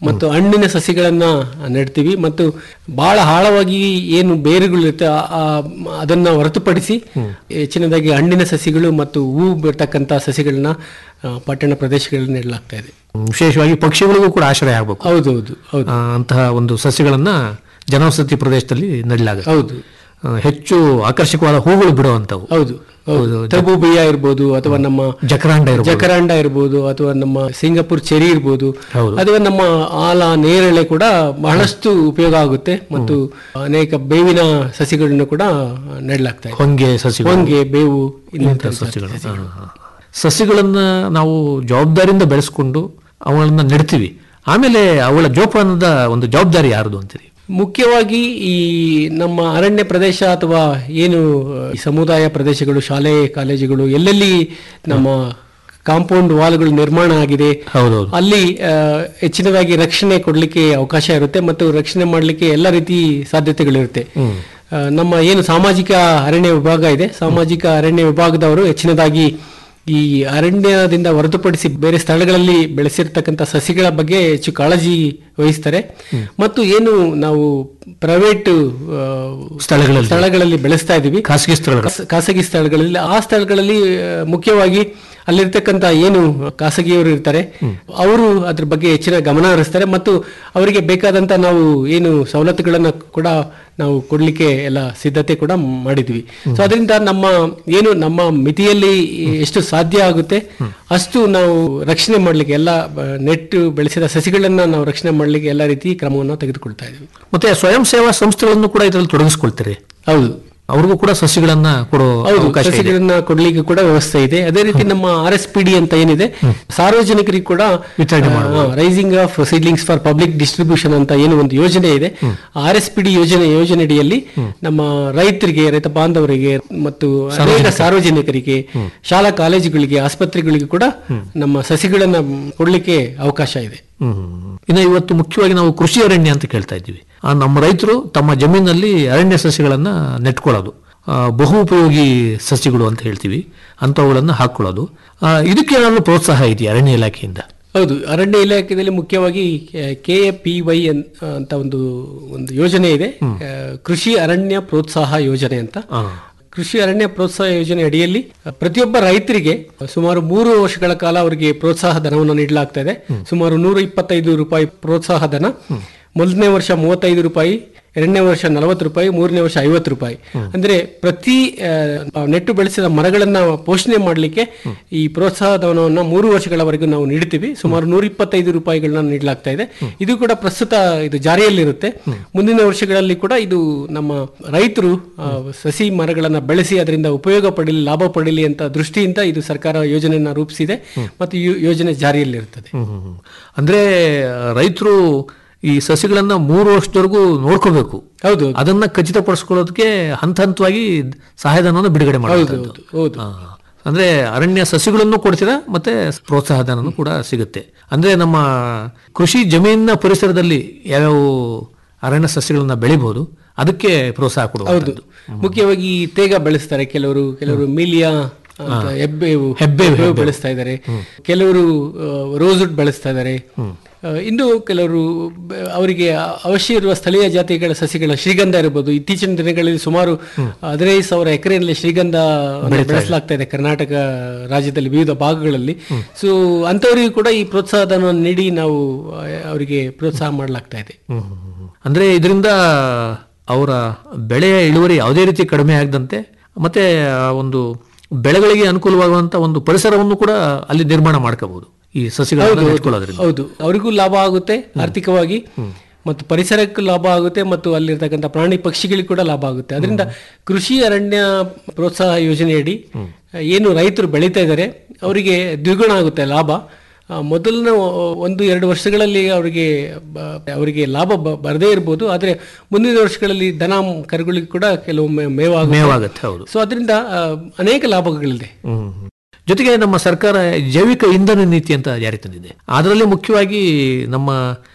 ಮತ್ತು ಹಣ್ಣಿನ ಸಸಿಗಳನ್ನ ನೆಡ್ತೀವಿ ಮತ್ತು ಬಹಳ ಆಳವಾಗಿ ಏನು ಬೇರುಗಳಿರುತ್ತೆ ಆ- ಆ- ಅದನ್ನ ಹೊರತುಪಡಿಸಿ ಹೆಚ್ಚಿನದಾಗಿ ಹಣ್ಣಿನ ಸಸಿಗಳು ಮತ್ತು ಹೂ ಬಿಡ್ತಕ್ಕಂಥ ಸಸಿಗಳನ್ನ ಆ, ಪಟ್ಟಣ ಪ್ರದೇಶಗಳಲ್ಲಿ ನೆಡಲಾಗ್ತಾ ಇದೆ ವಿಶೇಷವಾಗಿ ಪಕ್ಷಿಗಳಿಗೂ ಕೂಡ ಆಶ್ರಯ ಆಗಬೇಕು ಹೌದೌದು ಹೌದು ಅಂತಹ ಒಂದು ಸಸ್ಯಗಳನ್ನ ಜನವಸತಿ ಪ್ರದೇಶದಲ್ಲಿ ನೆಡಲಾಗುತ್ತೆ ಹೌದು ಆ, ಹೆಚ್ಚು ಆಕರ್ಷಕವಾದ ಹೂಗಳು ಬಿಡುವಂತವು ಹೌದು ಹೌದು ತಬೂಬಿಯ ಇರ್ಬೋದು ಅಥವಾ ನಮ್ಮ ಜಕರಾಂಡ ಇರ್ಬೋದು. ಜಕರಾಂಡ ಇರ್ಬೋದು ಅಥವಾ ನಮ್ಮ ಸಿಂಗಾಪುರ್ ಚೆರಿ ಇರ್ಬೋದು ಹೌದು. ಅಥವಾ ನಮ್ಮ ಆಲ ನೇರಳೆ ಕೂಡ ಬಹಳಷ್ಟು ಉಪಯೋಗ ಆಗುತ್ತೆ ಮತ್ತು ಅನೇಕ ಬೇವಿನ ಸಸಿಗಳನ್ನು ಕೂಡ ನೆಡಲಾಗ್ತಾ ಇದೆ ಹೊಂಗೆ ಸಸಿಗಳು ಹೊಂಗೆ ಬೇವು ಇನ್ನಿತರ ಇಂಥ ಸಸ್ಯಗಳು ಹಾ, ಹಾ. ಸಸ್ಯಗಳನ್ನ ನಾವು ಜವಾಬ್ದಾರಿಯಿಂದ ಬೆಳೆಸ್ಕೊಂಡು ಅವುಗಳನ್ನ ನೆಡ್ತೀವಿ ಆಮೇಲೆ ಅವುಗಳ ಜೋಪಾನದ ಒಂದು ಜವಾಬ್ದಾರಿ ಯಾರ್ದು ಅಂತೀರಿ ಮುಖ್ಯವಾಗಿ ಈ ನಮ್ಮ ಅರಣ್ಯ ಪ್ರದೇಶ ಅಥವಾ ಏನು ಈ ಸಮುದಾಯ ಪ್ರದೇಶಗಳು ಶಾಲೆ ಕಾಲೇಜುಗಳು ಎಲ್ಲೆಲ್ಲಿ ನಮ್ಮ ಕಾಂಪೌಂಡ್ ವಾಲ್ಗಳು ನಿರ್ಮಾಣ ಆಗಿದೆ ಹೌದೌದು ಅಲ್ಲಿ ಆ, ಹೆಚ್ಚಿನದಾಗಿ ರಕ್ಷಣೆ ಕೊಡಲಿಕ್ಕೆ ಅವಕಾಶ ಇರುತ್ತೆ ಮತ್ತು ರಕ್ಷಣೆ ಮಾಡಲಿಕ್ಕೆ ಎಲ್ಲ ರೀತಿ ಸಾಧ್ಯತೆಗಳಿರುತ್ತೆ ಆ, ನಮ್ಮ ಏನು ಸಾಮಾಜಿಕ ಅರಣ್ಯ ವಿಭಾಗ ಇದೆ ಸಾಮಾಜಿಕ ಅರಣ್ಯ ವಿಭಾಗದವರು ಹೆಚ್ಚಿನದಾಗಿ ಈ ಅರಣ್ಯದಿಂದ ಹೊರತುಪಡಿಸಿ ಬೇರೆ ಸ್ಥಳಗಳಲ್ಲಿ ಬೆಳೆಸಿರ್ತಕ್ಕಂಥ ಸಸಿಗಳ ಬಗ್ಗೆ ಹೆಚ್ಚು ಕಾಳಜಿ ವಹಿಸ್ತಾರೆ ಮತ್ತು ಏನು ನಾವು ಪ್ರೈವೇಟ್ ಸ್ಥಳಗಳಲ್ಲಿ ಸ್ಥಳಗಳಲ್ಲಿ ಬೆಳೆಸ್ತಾ ಇದೀವಿ ಖಾಸಗಿ ಸ್ಥಳಗಳು ಖಾಸ- ಖಾಸಗಿ ಸ್ಥಳಗಳಲ್ಲಿ ಆ ಸ್ಥಳಗಳಲ್ಲಿ ಆ, ಮುಖ್ಯವಾಗಿ ಅಲ್ಲಿರ್ತಕ್ಕಂಥ ಏನು ಖಾಸಗಿಯವರು ಇರ್ತಾರೆ ಅವರು ಅದ್ರ ಬಗ್ಗೆ ಹೆಚ್ಚಿನ ಗಮನ ಹರಿಸ್ತಾರೆ ಮತ್ತು ಅವರಿಗೆ ಬೇಕಾದಂತ ನಾವು ಏನು ಸವಲತ್ತುಗಳನ್ನ ಕೂಡ ನಾವು ಕೊಡ್ಲಿಕ್ಕೆ ಎಲ್ಲ ಸಿದ್ಧತೆ ಕೂಡ ಮಾಡಿದ್ವಿ ಸೊ ಅದರಿಂದ ನಮ್ಮ ಏನು ನಮ್ಮ ಮಿತಿಯಲ್ಲಿ ಎಷ್ಟು ಸಾಧ್ಯ ಆಗುತ್ತೆ ಅಷ್ಟು ನಾವು ರಕ್ಷಣೆ ಮಾಡ್ಲಿಕ್ಕೆ ಎಲ್ಲ ಬ- ನೆಟ್ಟು ಬೆಳೆಸಿದ ಸಸಿಗಳನ್ನ ನಾವು ರಕ್ಷಣೆ ಮಾಡ್ಲಿಕ್ಕೆ ಎಲ್ಲ ರೀತಿ ಕ್ರಮವನ್ನು ತೆಗೆದುಕೊಳ್ತಾ ಇದ್ವಿ ಮತ್ತೆ ಸ್ವಯಂ ಸೇವಾ ಸಂಸ್ಥೆಗಳನ್ನು ಕೂಡ ಇದರಲ್ಲಿ ತೊಡಗಿಸ್ಕೊಳ್ತೀರಿ ಹೌದು ಅವ್ರಿಗೂ ಕೂಡ ಸಸಿಗಳನ್ನ ಕೊಡೋ ಹೌದು ಅವಕಾಶ ಇದೆ ಸಸಿಗಳನ್ನ ಕೊಡ್ಲಿಕ್ಕೆ ಕೂಡ ವ್ಯವಸ್ಥೆ ಇದೆ ಅದೇ ರೀತಿ ನಮ್ಮ ಆರ್ ಎಸ್ ಪಿ ಡಿ ಅಂತ ಏನಿದೆ ಸಾರ್ವಜನಿಕರಿಗೆ ಕೂಡ ವಿತರಣೆ raising of seedlings for public distribution ಅಂತ ಏನು ಒಂದು ಯೋಜನೆ ಇದೆ ಆರ್ ಎಸ್ ಪಿ ಡಿ ಯೋಜನೆ ಯೋಜನೆಯಡಿಯಲ್ಲಿ ನಮ್ಮ ರೈತರಿಗೆ ರೈತ ಬಾಂಧವರಿಗೆ ಮತ್ತು ಅನೇಕ ಸಾರ್ವಜನಿಕರಿಗೆ ಶಾಲಾ ಕಾಲೇಜುಗಳಿಗೆ ಆಸ್ಪತ್ರೆಗಳಿಗೆ ಕೂಡ ನಮ್ಮ ಸಸಿಗಳನ್ನ ಕೊಡ್ಲಿಕ್ಕೆ ಅವಕಾಶ ಇದೆ ಹ್ಮ್. ಇನ್ನು ಇವತ್ತು ಮುಖ್ಯವಾಗಿ ನಾವು ಕೃಷಿ ಅರಣ್ಯ ಅಂತ ಕೇಳ್ತಾ ಇದ್ದೀವಿ ಆ ನಮ್ಮ ರೈತರು ತಮ್ಮ ಜಮೀನಲ್ಲಿ ಅರಣ್ಯ ಸಸ್ಯಗಳನ್ನ ನೆಟ್ಕೊಳ್ಳೋದು ಆ, ಬಹು ಉಪಯೋಗಿ ಸಸ್ಯಗಳು ಅಂತ ಹೇಳ್ತೀವಿ ಅಂಥವುಗಳನ್ನ ಹಾಕೊಳ್ಳೋದು ಆ, ಇದಕ್ಕೇನಾದ್ರೂ ಪ್ರೋತ್ಸಾಹ ಇದೆಯಾ ಅರಣ್ಯ ಇಲಾಖೆಯಿಂದ ಹೌದು ಅರಣ್ಯ ಇಲಾಖೆಯಲ್ಲಿ ಮುಖ್ಯವಾಗಿ ಕೆ ಎ ಪಿ ವೈ ಅಂತ ಒಂದು ಒಂದು ಯೋಜನೆ ಇದೆ ಆ, ಕೃಷಿ ಅರಣ್ಯ ಪ್ರೋತ್ಸಾಹ ಯೋಜನೆ ಅಂತ ಆ, ಕೃಷಿ ಅರಣ್ಯ ಪ್ರೋತ್ಸಾಹ ಯೋಜನೆ ಅಡಿಯಲ್ಲಿ ಪ್ರತಿಯೊಬ್ಬ ರೈತರಿಗೆ ಸುಮಾರು ಮೂರು ವರ್ಷಗಳ ಕಾಲ ಅವರಿಗೆ ಪ್ರೋತ್ಸಾಹ ಧನವನ್ನು ನೀಡಲಾಗ್ತಾ ಇದೆ ಸುಮಾರು ನೂರ ಇಪ್ಪತ್ತೈದು ರೂಪಾಯಿ ಪ್ರೋತ್ಸಾಹ ಧನ ಮೊದಲನೇ ವರ್ಷ ಮೂವತ್ತೈದು ರೂಪಾಯಿ ಎರಡನೇ ವರ್ಷ ನಲವತ್ತು ರೂಪಾಯಿ ಮೂರನೇ ವರ್ಷ ಐವತ್ತು ರೂಪಾಯಿ ಅಂದ್ರೆ ಪ್ರತಿ ಆ, ನೆಟ್ಟು ಬೆಳೆಸಿದ ಮರಗಳನ್ನ ಪೋಷಣೆ ಮಾಡಲಿಕ್ಕೆ ಈ ಪ್ರೋತ್ಸಾಹ ಧನವನ್ನು ಮೂರು ವರ್ಷಗಳವರೆಗೂ ನಾವು ನೀಡ್ತೀವಿ ಸುಮಾರು ನೂರ ಇಪ್ಪತ್ತೈದು ರೂಪಾಯಿಗಳನ್ನ ನೀಡಲಾಗ್ತಾ ಇದೆ ಇದು ಕೂಡ ಪ್ರಸ್ತುತ ಇದು ಜಾರಿಯಲ್ಲಿರುತ್ತೆ ಮುಂದಿನ ವರ್ಷಗಳಲ್ಲಿ ಕೂಡ ಇದು ನಮ್ಮ ರೈತರು ಆ, ಸಸಿ ಮರಗಳನ್ನ ಬೆಳೆಸಿ ಅದರಿಂದ ಉಪಯೋಗ ಪಡೀಲಿ ಲಾಭ ಪಡೀಲಿ ಅಂತ ದೃಷ್ಟಿಯಿಂದ ಇದು ಸರ್ಕಾರ ಯೋಜನೆಯನ್ನ ರೂಪಿಸಿದೆ ಮತ್ತು ಈ ಯೋಜನೆ ಜಾರಿಯಲ್ಲಿರುತ್ತದೆ ಹ್ಮ್, ಹ್ಮ್, ಹ್ಮ್. ಅಂದ್ರೆ ರೈತರು ಈ ಸಸಿಗಳನ್ನ ಮೂರು ವರ್ಷದವರೆಗೂ ನೋಡ್ಕೋಬೇಕು ಹೌದು ಅದನ್ನ ಖಚಿತಪಡಿಸ್ಕೊಳ್ಳೋದಕ್ಕೆ ಹಂತ ಹಂತವಾಗಿ ಸಹಾಯಧನವನ್ನು ಬಿಡುಗಡೆ ಹೌದು ಮಾಡೋದು ಹೌದು ಹೌದು ಅಂದ್ರೆ ಅರಣ್ಯ ಸಸಿಗಳನ್ನು ಕೊಡ್ತೀರಾ ಮತ್ತೆ ಪ್ರೋತ್ಸಾಹ ಧನನೂ ಕೂಡ ಸಿಗುತ್ತೆ ಅಂದ್ರೆ ನಮ್ಮ ಕೃಷಿ ಜಮೀನಿನ ಪರಿಸರದಲ್ಲಿ ಯಾವ್ಯಾವ ಅರಣ್ಯ ಸಸ್ಯಗಳನ್ನ ಬೆಳಿಬಹುದು ಅದಕ್ಕೆ ಪ್ರೋತ್ಸಾಹ ಹೌದು ಕೊಡುವುದು ಮುಖ್ಯವಾಗಿ ಈ ತೇಗ ಬೆಳೆಸ್ತಾರೆ ಕೆಲವರು ಕೆಲವರು ಮೀಲಿಯಾ ಅಂತ ಹೆಬ್ಬೇವು ಹೆಬ್ಬೇವು, ಹೆಬ್ಬೇವು ಬೆಳೆಸ್ತಾ ಇದ್ದಾರೆ ಕೆಲವರು ರೋಸ್ವುಡ್ ಬೆಳೆಸ್ತಾ ಇದ್ದಾರೆ ಆ, ಇನ್ನು ಕೆಲವರು ಬ- ಅವರಿಗೆ ಅವಶ್ಯ ಇರುವ ಸ್ಥಳೀಯ ಜಾತಿಗಳ ಸಸಿಗಳ ಶ್ರೀಗಂಧ ಇರಬಹುದು ಇತ್ತೀಚಿನ ದಿನಗಳಲ್ಲಿ ಸುಮಾರು ಹದಿನೈದು ಸಾವಿರ ಎಕರೆಯಲ್ಲಿ ಶ್ರೀಗಂಧ ಬೆಳೆಸಲಾಗ್ತಾ ಇದೆ ಕರ್ನಾಟಕ ರಾಜ್ಯದಲ್ಲಿ ವಿವಿಧ ಭಾಗಗಳಲ್ಲಿ ಸೊ ಅಂತವರಿಗೂ ಕೂಡ ಈ ಪ್ರೋತ್ಸಾಹಧನವನ್ನು ನೀಡಿ ನಾವು ಆ, ಅವರಿಗೆ ಪ್ರೋತ್ಸಾಹ ಮಾಡಲಾಗ್ತಾ ಇದೆ ಹ್ಮ್, ಹ್ಮ್, ಹ್ಮ್. ಅಂದ್ರೆ ಇದರಿಂದ ಅವರ ಬೆಳೆಯ ಇಳುವರಿ ಯಾವುದೇ ರೀತಿ ಕಡಿಮೆ ಆಗದಂತೆ ಮತ್ತೆ ಆ ಒಂದು ಬೆಳೆಗಳಿಗೆ ಅನುಕೂಲವಾಗುವಂತ ಒಂದು ಪರಿಸರವನ್ನು ಕೂಡ ಅಲ್ಲಿ ನಿರ್ಮಾಣ ಮಾಡ್ಕೋಬಹುದು ಈ ಸಸಿಗಳನ್ನು ನೆಟ್ಕೊಳ್ಳೋದ್ರಿಂದ ಹೌದು ಅವರಿಗೂ ಲಾಭ ಆಗುತ್ತೆ ಆರ್ಥಿಕವಾಗಿ ಮತ್ತು ಪರಿಸರಕ್ಕೂ ಲಾಭ ಆಗುತ್ತೆ ಮತ್ತು ಅಲ್ಲಿರ್ತಕ್ಕಂಥ ಪ್ರಾಣಿ ಪಕ್ಷಿಗಳಿಗೂ ಕೂಡ ಲಾಭ ಆಗುತ್ತೆ ಅದರಿಂದ ಕೃಷಿ ಅರಣ್ಯ ಪ್ರೋತ್ಸಾಹ ಯೋಜನೆಯಡಿ ಏನು ರೈತರು ಬೆಳೀತಾ ಇದ್ದಾರೆ ಅವರಿಗೆ ದ್ವಿಗುಣ ಆಗುತ್ತೆ ಲಾಭ ಆ, ಮೊದಲಿನ ಒಂದು ಎರಡು ವರ್ಷಗಳಲ್ಲಿ ಅವರಿಗೆ ಬ- ಅವರಿಗೆ ಲಾಭ ಬ- ಬರದೇ ಇರ್ಬೋದು ಆದರೆ ಮುಂದಿನ ವರ್ಷಗಳಲ್ಲಿ ದನ ಕರುಗಳಿಗೆ ಕೂಡ ಕೆಲವೊಮ್ಮೆ ಮೇವಾಗುತ್ತೆ ಮೇವಾಗತ್ತೆ ಹೌದು ಸೊ ಅದರಿಂದ ಆ, ಅನೇಕ ಲಾಭಗಳಿದೆ ಹ್ಮ್. ಜೊತೆಗೆ ನಮ್ಮ ಸರ್ಕಾರ ಜೈವಿಕ ಇಂಧನ ನೀತಿ ಅಂತ ಜಾರಿ ತಂದಿದೆ ಅದರಲ್ಲಿ ಮುಖ್ಯವಾಗಿ ನಮ್ಮ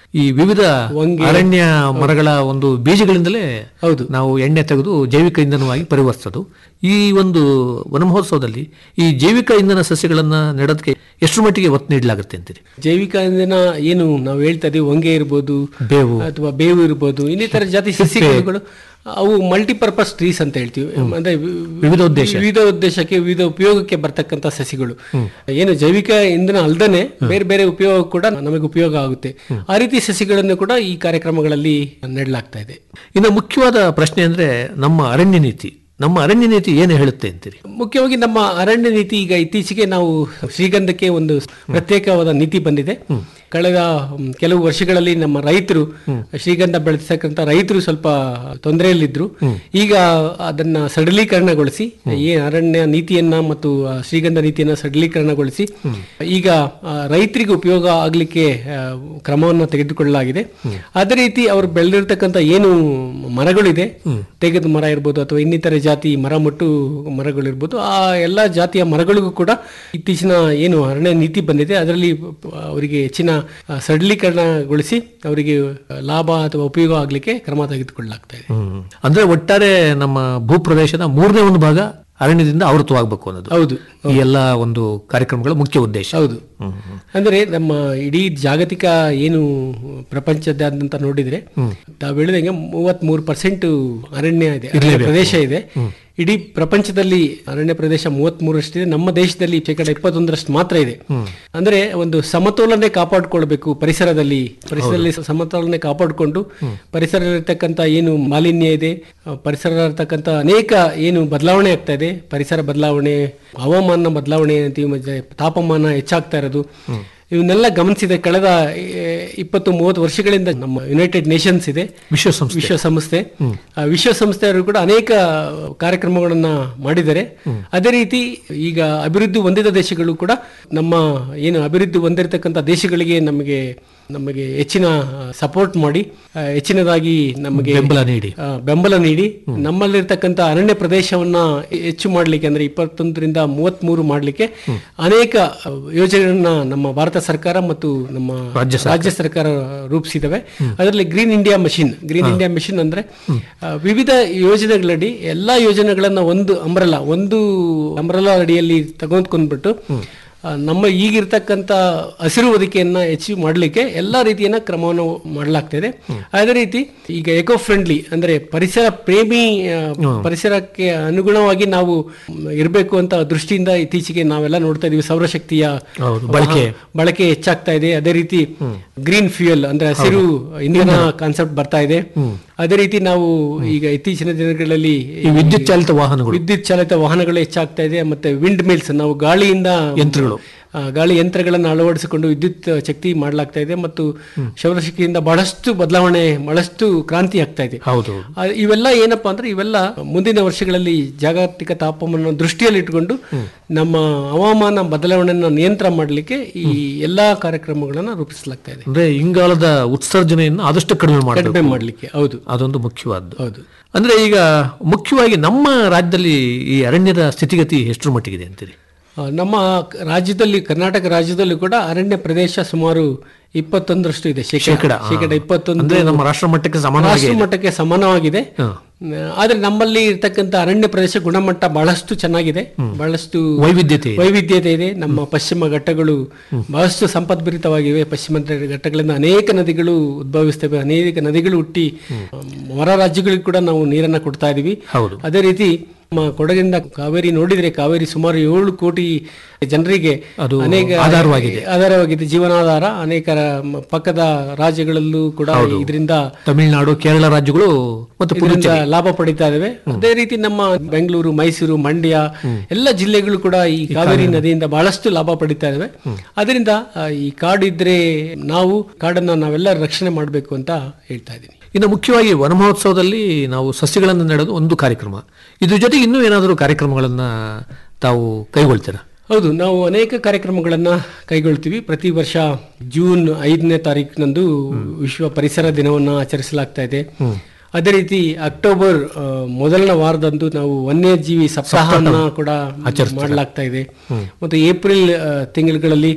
ಈ ವಿವಿಧ ಹೊಂಗೆ. ಅರಣ್ಯ ಮರಗಳ ಒಂದು ಬೀಜಗಳಿಂದಲೇ ಹೌದು. ನಾವು ಎಣ್ಣೆ ತೆಗೆದು ಜೈವಿಕ ಇಂಧನವಾಗಿ ಪರಿವರ್ತಿಸೋದು ಈ ಒಂದು ವನ ಮಹೋತ್ಸವದಲ್ಲಿ ಈ ಜೈವಿಕ ಇಂಧನ ಸಸ್ಯಗಳನ್ನ ನೆಡೋದಕ್ಕೆ ಎಷ್ಟು ಮಟ್ಟಿಗೆ ಒತ್ತು ನೀಡಲಾಗುತ್ತೆ ಅಂತೀರಿ ಜೈವಿಕ ಇಂಧನ ಏನು ನಾವು ಹೇಳ್ತಾ ಇದೀವಿ ಹೊಂಗೆ ಇರ್ಬೋದು ಬೇವು. ಅಥವಾ ಬೇವು ಇರ್ಬೋದು ಇನ್ನಿತರ ಜಾತಿ ಸಸ್ಯಗಳು ಅವು ಮಲ್ಟಿಪರ್ಪಸ್ ಟ್ರೀಸ್ ಅಂತ ಹೇಳ್ತೀವಿ ಅಂದ್ರೆ ವಿ- ವಿವಿಧ ಉದ್ದೇಶ. ವಿವಿಧ ಉದ್ದೇಶಕ್ಕೆ ವಿವಿಧ ಉಪಯೋಗಕ್ಕೆ ಬರ್ತಕ್ಕಂಥ ಸಸಿಗಳು ಏನು ಜೈವಿಕ ಇಂಧನ ಅಲ್ದನೆ ಬೇರೆ ಬೇರೆ ಉಪಯೋಗ ಕೂಡ ನಮಗೆ ಉಪಯೋಗ ಆಗುತ್ತೆ ಆ ರೀತಿ ಸಸಿಗಳನ್ನು ಕೂಡ ಈ ಕಾರ್ಯಕ್ರಮಗಳಲ್ಲಿ ನೆಡಲಾಗ್ತಾ ಇದೆ ಇನ್ನು ಮುಖ್ಯವಾದ ಪ್ರಶ್ನೆ ಅಂದ್ರೆ ನಮ್ಮ ಅರಣ್ಯ ನೀತಿ ನಮ್ಮ ಅರಣ್ಯ ನೀತಿ ಏನು ಹೇಳುತ್ತೆ ಅಂತೀರಿ ಮುಖ್ಯವಾಗಿ ನಮ್ಮ ಅರಣ್ಯ ನೀತಿ ಈಗ ಇತ್ತೀಚೆಗೆ ನಾವು ಶ್ರೀಗಂಧಕ್ಕೆ ಒಂದು ಪ್ರತ್ಯೇಕವಾದ ನೀತಿ ಬಂದಿದೆ ಕಳೆದ ಮ್, ಕೆಲವು ವರ್ಷಗಳಲ್ಲಿ ನಮ್ಮ ರೈತರು ಶ್ರೀಗಂಧ ಬೆಳೆಸತಕ್ಕಂಥ ರೈತರು ಸ್ವಲ್ಪ ತೊಂದರೆಯಲ್ಲಿದ್ರು ಈಗ ಅದನ್ನ ಸಡಲೀಕರಣಗೊಳಿಸಿ ಈ ಅರಣ್ಯ ನೀತಿಯನ್ನ ಮತ್ತು ಆ, ಶ್ರೀಗಂಧ ನೀತಿಯನ್ನ ಸಡಲೀಕರಣಗೊಳಿಸಿ ಈಗ ಆ, ರೈತರಿಗೆ ಉಪಯೋಗ ಆಗ್ಲಿಕ್ಕೆ ಆ, ಕ್ರಮವನ್ನು ತೆಗೆದುಕೊಳ್ಳಲಾಗಿದೆ ಅದೇ ರೀತಿ ಅವರು ಬೆಳೆದಿರ್ತಕ್ಕಂಥ ಏನು ಮರಗಳಿದೆ ತೆಗೆದ ಮರ ಇರ್ಬೋದು ಅಥವಾ ಇನ್ನಿತರೆ ಜಾತಿ ಮರ ಮುಟ್ಟು ಮರಗಳಿರ್ಬೋದು ಆ ಎಲ್ಲ ಜಾತಿಯ ಮರಗಳಿಗೂ ಕೂಡ ಇತ್ತೀಚಿನ ಏನು ಅರಣ್ಯ ನೀತಿ ಬಂದಿದೆ ಅದರಲ್ಲಿ ಅವರಿಗೆ ಹೆಚ್ಚಿನ ಆ, ಸಡಲೀಕರಣಗೊಳಿಸಿ ಅವರಿಗೆ ಲಾಭ ಅಥವಾ ಉಪಯೋಗ ಆಗಲಿಕ್ಕೆ ಕ್ರಮ ತೆಗೆದುಕೊಳ್ಳಲಾಗ್ತಾ ಇದೆ ಅಂದ್ರೆ ಒಟ್ಟಾರೆ ನಮ್ಮ ಭೂಪ್ರದೇಶದ ಮೂರನೇ ಒಂದು ಭಾಗ ಅರಣ್ಯದಿಂದ ಆವೃತವಾಗಬೇಕು ಅನ್ನೋದು ಹೌದು ಈ ಎಲ್ಲ ಒಂದು ಕಾರ್ಯಕ್ರಮಗಳ ಮುಖ್ಯ ಉದ್ದೇಶ ಹೌದು ಅಂದ್ರೆ ನಮ್ಮ ಇಡೀ ಜಾಗತಿಕ ಏನು ಪ್ರಪಂಚದಾದ್ಯಂತ ನೋಡಿದ್ರೆ ತಾವು ಹೇಳಿದಂಗೆ ಮೂವತ್ತ್ ಮೂರು ಪರ್ಸೆಂಟ್ ಅರಣ್ಯ ಇದೆ ಅರಣ್ಯ ಪ್ರದೇಶ ಇದೆ ಇಡೀ ಪ್ರಪಂಚದಲ್ಲಿ ಅರಣ್ಯ ಪ್ರದೇಶ ಮೂವತ್ತ್ ಮೂರಷ್ಟಿದೆ ನಮ್ಮ ದೇಶದಲ್ಲಿ ಶೇಕಡ ಇಪ್ಪತ್ತೊಂದರಷ್ಟು ಮಾತ್ರ ಇದೆ ಅಂದ್ರೆ ಒಂದು ಸಮತೋಲನೆ ಕಾಪಾಡಿಕೊಳ್ಬೇಕು ಪರಿಸರದಲ್ಲಿ ಪರಿಸರದಲ್ಲಿ ಸಮತೋಲನೆ ಕಾಪಾಡಿಕೊಂಡು ಪರಿಸರದಲ್ಲಿರ್ತಕ್ಕಂಥ ಏನು ಮಾಲಿನ್ಯ ಇದೆ ಆ, ಪರಿಸರ ಇರ್ತಕ್ಕಂಥ ಅನೇಕ ಏನು ಬದಲಾವಣೆ ಆಗ್ತಾ ಇದೆ ಪರಿಸರ ಬದಲಾವಣೆ ಹವಾಮಾನ ಬದಲಾವಣೆ ಅಂತೀವಿ ಮತ್ತೆ ತಾಪಮಾನ ಹೆಚ್ಚಾಗ್ತಾ ಇರೋದು ಇವನ್ನೆಲ್ಲ ಗಮನಿಸಿದ ಕಳೆದ ಏ, ಇಪ್ಪತ್ತು ಮೂವತ್ತು ವರ್ಷಗಳಿಂದ ನಮ್ಮ ಯುನೈಟೆಡ್ ನೇಷನ್ಸ್ ಇದೆ ವಿಶ್ವಸಂಸ್ಥೆ ವಿಶ್ವಸಂಸ್ಥೆ ಆ ವಿಶ್ವಸಂಸ್ಥೆಯವರು ಕೂಡ ಅನೇಕ ಕಾರ್ಯಕ್ರಮಗಳನ್ನ ಮಾಡಿದ್ದಾರೆ ಅದೇ ರೀತಿ ಈಗ ಅಭಿವೃದ್ಧಿ ಹೊಂದಿದ ದೇಶಗಳು ಕೂಡ ನಮ್ಮ ಏನು ಅಭಿವೃದ್ಧಿ ಹೊಂದಿರತಕ್ಕಂಥ ದೇಶಗಳಿಗೆ ನಮಗೆ ನಮಗೆ ಹೆಚ್ಚಿನ ಸಪೋರ್ಟ್ ಮಾಡಿ ಆ, ಹೆಚ್ಚಿನದಾಗಿ ನಮಗೆ ಬೆಂಬಲ ನೀಡಿ ಆ, ಬೆಂಬಲ ನೀಡಿ ನಮ್ಮಲ್ಲಿರ್ತಕ್ಕಂಥ ಅರಣ್ಯ ಪ್ರದೇಶವನ್ನ ಹೆಚ್ಚು ಮಾಡಲಿಕ್ಕೆ ಅಂದ್ರೆ ಇಪ್ಪತ್ತೊಂದರಿಂದ ಮೂವತ್ತ್ ಮೂರು ಮಾಡಲಿಕ್ಕೆ ಅನೇಕ ಆ, ಯೋಜನೆಗಳನ್ನ ನಮ್ಮ ಭಾರತ ಸರ್ಕಾರ ಮತ್ತು ನಮ್ಮ ರಾಜ್ಯ ರಾಜ್ಯ ಸರ್ಕಾರ ರೂಪಿಸಿದವೆ ಅದರಲ್ಲಿ green India mission green India mission ಅಂದ್ರೆ ಆ, ವಿವಿಧ ಯೋಜನೆಗಳಡಿ ಎಲ್ಲಾ ಯೋಜನೆಗಳನ್ನ ಒಂದು ಅಂಬ್ರಲ ಒಂದು ಅಂಬ್ರಲ ಅಡಿಯಲ್ಲಿ ತಗೊಂಡ್ಕೊಂಡ್ಬಿಟ್ಟು ಆ, ನಮ್ಮ ಈಗಿರ್ತಕ್ಕಂಥ ಹಸಿರು ಹೊದಿಕೆಯನ್ನ ಹೆಚ್ಚು ಮಾಡಲಿಕ್ಕೆ ಎಲ್ಲಾ ರೀತಿಯನ್ನ ಕ್ರಮವನ್ನು ಮಾಡಲಾಗ್ತಿದೆ ಅದೇ ರೀತಿ ಈಗ ಎಕೋ ಫ್ರೆಂಡ್ಲಿ ಅಂದ್ರೆ ಪರಿಸರ ಪ್ರೇಮಿ ಆ, ಪರಿಸರಕ್ಕೆ ಅನುಗುಣವಾಗಿ ನಾವು ಇರಬೇಕು ಅಂತ ದೃಷ್ಟಿಯಿಂದ ಇತ್ತೀಚೆಗೆ ನಾವೆಲ್ಲ ನೋಡ್ತಾ ಇದೀವಿ ಸೌರಶಕ್ತಿಯ ಹೌದು, ಬಳಕೆ. ಬಳಕೆ ಹೆಚ್ಚಾಗ್ತಾ ಇದೆ ಅದೇ ರೀತಿ ಗ್ರೀನ್ ಫ್ಯೂಯಲ್ ಅಂದ್ರೆ ಹಸಿರು ಇಂಧನ ಕಾನ್ಸೆಪ್ಟ್ ಬರ್ತಾ ಇದೆ ಅದೇ ರೀತಿ ನಾವು ಈಗ ಇತ್ತೀಚಿನ ದಿನಗಳಲ್ಲಿ ಈ ವಿದ್ಯುತ್ ಚಾಲಿತ ವಾಹನಗಳು ವಿದ್ಯುತ್ ಚಾಲಿತ ವಾಹನಗಳು ಹೆಚ್ಚಾಗ್ತಾ ಇದೆ ಮತ್ತೆ ವಿಂಡ್ ಮಿಲ್ಸ್ ನಾವು ಗಾಳಿಯಿಂದ ಯಂತ್ರಗಳು. ಆ, ಗಾಳಿ ಯಂತ್ರಗಳನ್ನು ಅಳವಡಿಸಿಕೊಂಡು ವಿದ್ಯುತ್ ಶಕ್ತಿ ಮಾಡಲಾಗ್ತಾ ಇದೆ ಮತ್ತು ಸೌರಶಕ್ತಿಯಿಂದ ಬಹಳಷ್ಟು ಬದಲಾವಣೆ ಬಹಳಷ್ಟು ಕ್ರಾಂತಿ ಆಗ್ತಾ ಇದೆ ಹೌದು ಆ, ಇವೆಲ್ಲ ಏನಪ್ಪಾ ಅಂದ್ರೆ ಇವೆಲ್ಲ ಮುಂದಿನ ವರ್ಷಗಳಲ್ಲಿ ಜಾಗತಿಕ ತಾಪಮಾನ ದೃಷ್ಟಿಯಲ್ಲಿ ಇಟ್ಕೊಂಡು ನಮ್ಮ ಹವಾಮಾನ ಬದಲಾವಣೆಯನ್ನು ನಿಯಂತ್ರಣ ಮಾಡಲಿಕ್ಕೆ ಈ ಎಲ್ಲಾ ಕಾರ್ಯಕ್ರಮಗಳನ್ನ ರೂಪಿಸಲಾಗ್ತಾ ಇದೆ ಅಂದ್ರೆ ಇಂಗಾಲದ ಉತ್ಸರ್ಜನೆಯನ್ನು ಆದಷ್ಟು ಕಡಿಮೆ ಮಾಡಬೇಕು ಕಡಿಮೆ ಮಾಡಲಿಕ್ಕೆ ಹೌದು ಅದೊಂದು ಮುಖ್ಯವಾದ್ದು ಹೌದು ಅಂದ್ರೆ ಈಗ ಮುಖ್ಯವಾಗಿ ನಮ್ಮ ರಾಜ್ಯದಲ್ಲಿ ಈ ಅರಣ್ಯದ ಸ್ಥಿತಿಗತಿ ಎಷ್ಟರ ಮಟ್ಟಿಗಿದೆ ಅಂತೀರಿ ಆ, ನಮ್ಮ ಕ- ರಾಜ್ಯದಲ್ಲಿ ಕರ್ನಾಟಕ ರಾಜ್ಯದಲ್ಲೂ ಕೂಡ ಅರಣ್ಯ ಪ್ರದೇಶ ಸುಮಾರು ಇಪ್ಪತ್ತೊಂದರಷ್ಟು ಇದೆ ಶೇಕಡ ಶೇಕಡ, ಆ. ಶೇಕಡ ಇಪ್ಪತ್ತೊಂದು ಅಂದ್ರೆ ನಮ್ಮ ರಾಷ್ಟ್ರ ಮಟ್ಟಕ್ಕೆ ಸಮಾನವಾಗಿ ರಾಷ್ಟ್ರ ಮಟ್ಟಕ್ಕೆ ಸಮಾನವಾಗಿದೆ ಹ. ಆದ್ರೆ ನಮ್ಮಲ್ಲಿ ಇರ್ತಕ್ಕಂಥ ಅರಣ್ಯ ಪ್ರದೇಶ ಗುಣಮಟ್ಟ ಬಹಳಷ್ಟು ಚೆನ್ನಾಗಿದೆ ಬಹಳಷ್ಟು ವೈವಿಧ್ಯತೆ ಇದೆ. ವೈವಿಧ್ಯತೆ ಇದೆ ನಮ್ಮ ಪಶ್ಚಿಮ ಘಟ್ಟಗಳು ಬಹಳಷ್ಟು ಸಂಪದ್ಭರಿತವಾಗಿವೆ ಪಶ್ಚಿಮ ಘಟ್ಟಗಳಿಂದ ಅನೇಕ ನದಿಗಳು ಉದ್ಭವಿಸ್ತವೆ ಅನೇಕ ನದಿಗಳು ಹುಟ್ಟಿ ಹೊರ ರಾಜ್ಯಗಳಿಗೂ ಕೂಡ ನಾವು ನೀರನ್ನ ಕೊಡ್ತಾ ಇದೀವಿ ಹೌದು ಅದೇ ರೀತಿ ನಮ್ಮ ಕೊಡಗಿಂದ ಕಾವೇರಿ ನೋಡಿದ್ರೆ ಕಾವೇರಿ ಸುಮಾರು ಏಳು ಕೋಟಿ ಜನರಿಗೆ ಅದು ಅನೇಕ ಆಧಾರವಾಗಿದೆ. ಆಧಾರವಾಗಿದೆ ಜೀವನಾಧಾರ ಅನೇಕ ರ- ಪಕ್ಕದ ರಾಜ್ಯಗಳಲ್ಲೂ ಕೂಡ ಇದರಿಂದ ತಮಿಳುನಾಡು ಕೇರಳ ರಾಜ್ಯಗಳು ಮತ್ತು ಇದರಿಂದ ಪುದುಚೇರಿ ಲಾಭ ಪಡಿತಾ ಇದಾವೆ ಅದೇ ರೀತಿ ನಮ್ಮ ಬೆಂಗಳೂರು ಮೈಸೂರು ಮಂಡ್ಯ ಎಲ್ಲ ಜಿಲ್ಲೆಗಳು ಕೂಡ ಈ ಕಾವೇರಿ ನದಿಯಿಂದ ಬಹಳಷ್ಟು ಲಾಭ ಪಡಿತಾ ಇದಾವೆ ಅದರಿಂದ ಆ, ಈ ಕಾಡು ಇದ್ರೆ ನಾವು ಕಾಡನ್ನ ನಾವೆಲ್ಲ ರಕ್ಷಣೆ ಮಾಡಬೇಕು ಅಂತ ಹೇಳ್ತಾ ಇದ್ದೀನಿ ಇನ್ನು ಮುಖ್ಯವಾಗಿ ವನ ಮಹೋತ್ಸವದಲ್ಲಿ ನಾವು ಸಸ್ಯಗಳನ್ನು ನೆಡೋದು ಒಂದು ಕಾರ್ಯಕ್ರಮ ಇದ್ರ ಜೊತೆಗೆ ಇನ್ನೂ ಏನಾದರೂ ಕಾರ್ಯಕ್ರಮಗಳನ್ನ ತಾವು ಕೈಗೊಳ್ತೀರಾ ಹೌದು ನಾವು ಅನೇಕ ಕಾರ್ಯಕ್ರಮಗಳನ್ನ ಕೈಗೊಳ್ತೀವಿ ಪ್ರತಿ ವರ್ಷ ಜೂನ್ ಐದನೇ ತಾರೀಕಿನಂದು ವಿಶ್ವ ಪರಿಸರ ದಿನವನ್ನ ಆಚರಿಸಲಾಗ್ತಾ ಇದೆ ಅದೇ ರೀತಿ ಅಕ್ಟೋಬರ್ ಆ, ಮೊದಲನೇ ವಾರದಂದು ನಾವು ವನ್ಯಜೀವಿ ಸಪ್ತಾಹವನ್ನ ಕೂಡ ಮಾಡಲಾಗ್ತಾ ಇದೆ ಮತ್ತು ಏಪ್ರಿಲ್ ಆ, ತಿಂಗಳುಗಳಲ್ಲಿ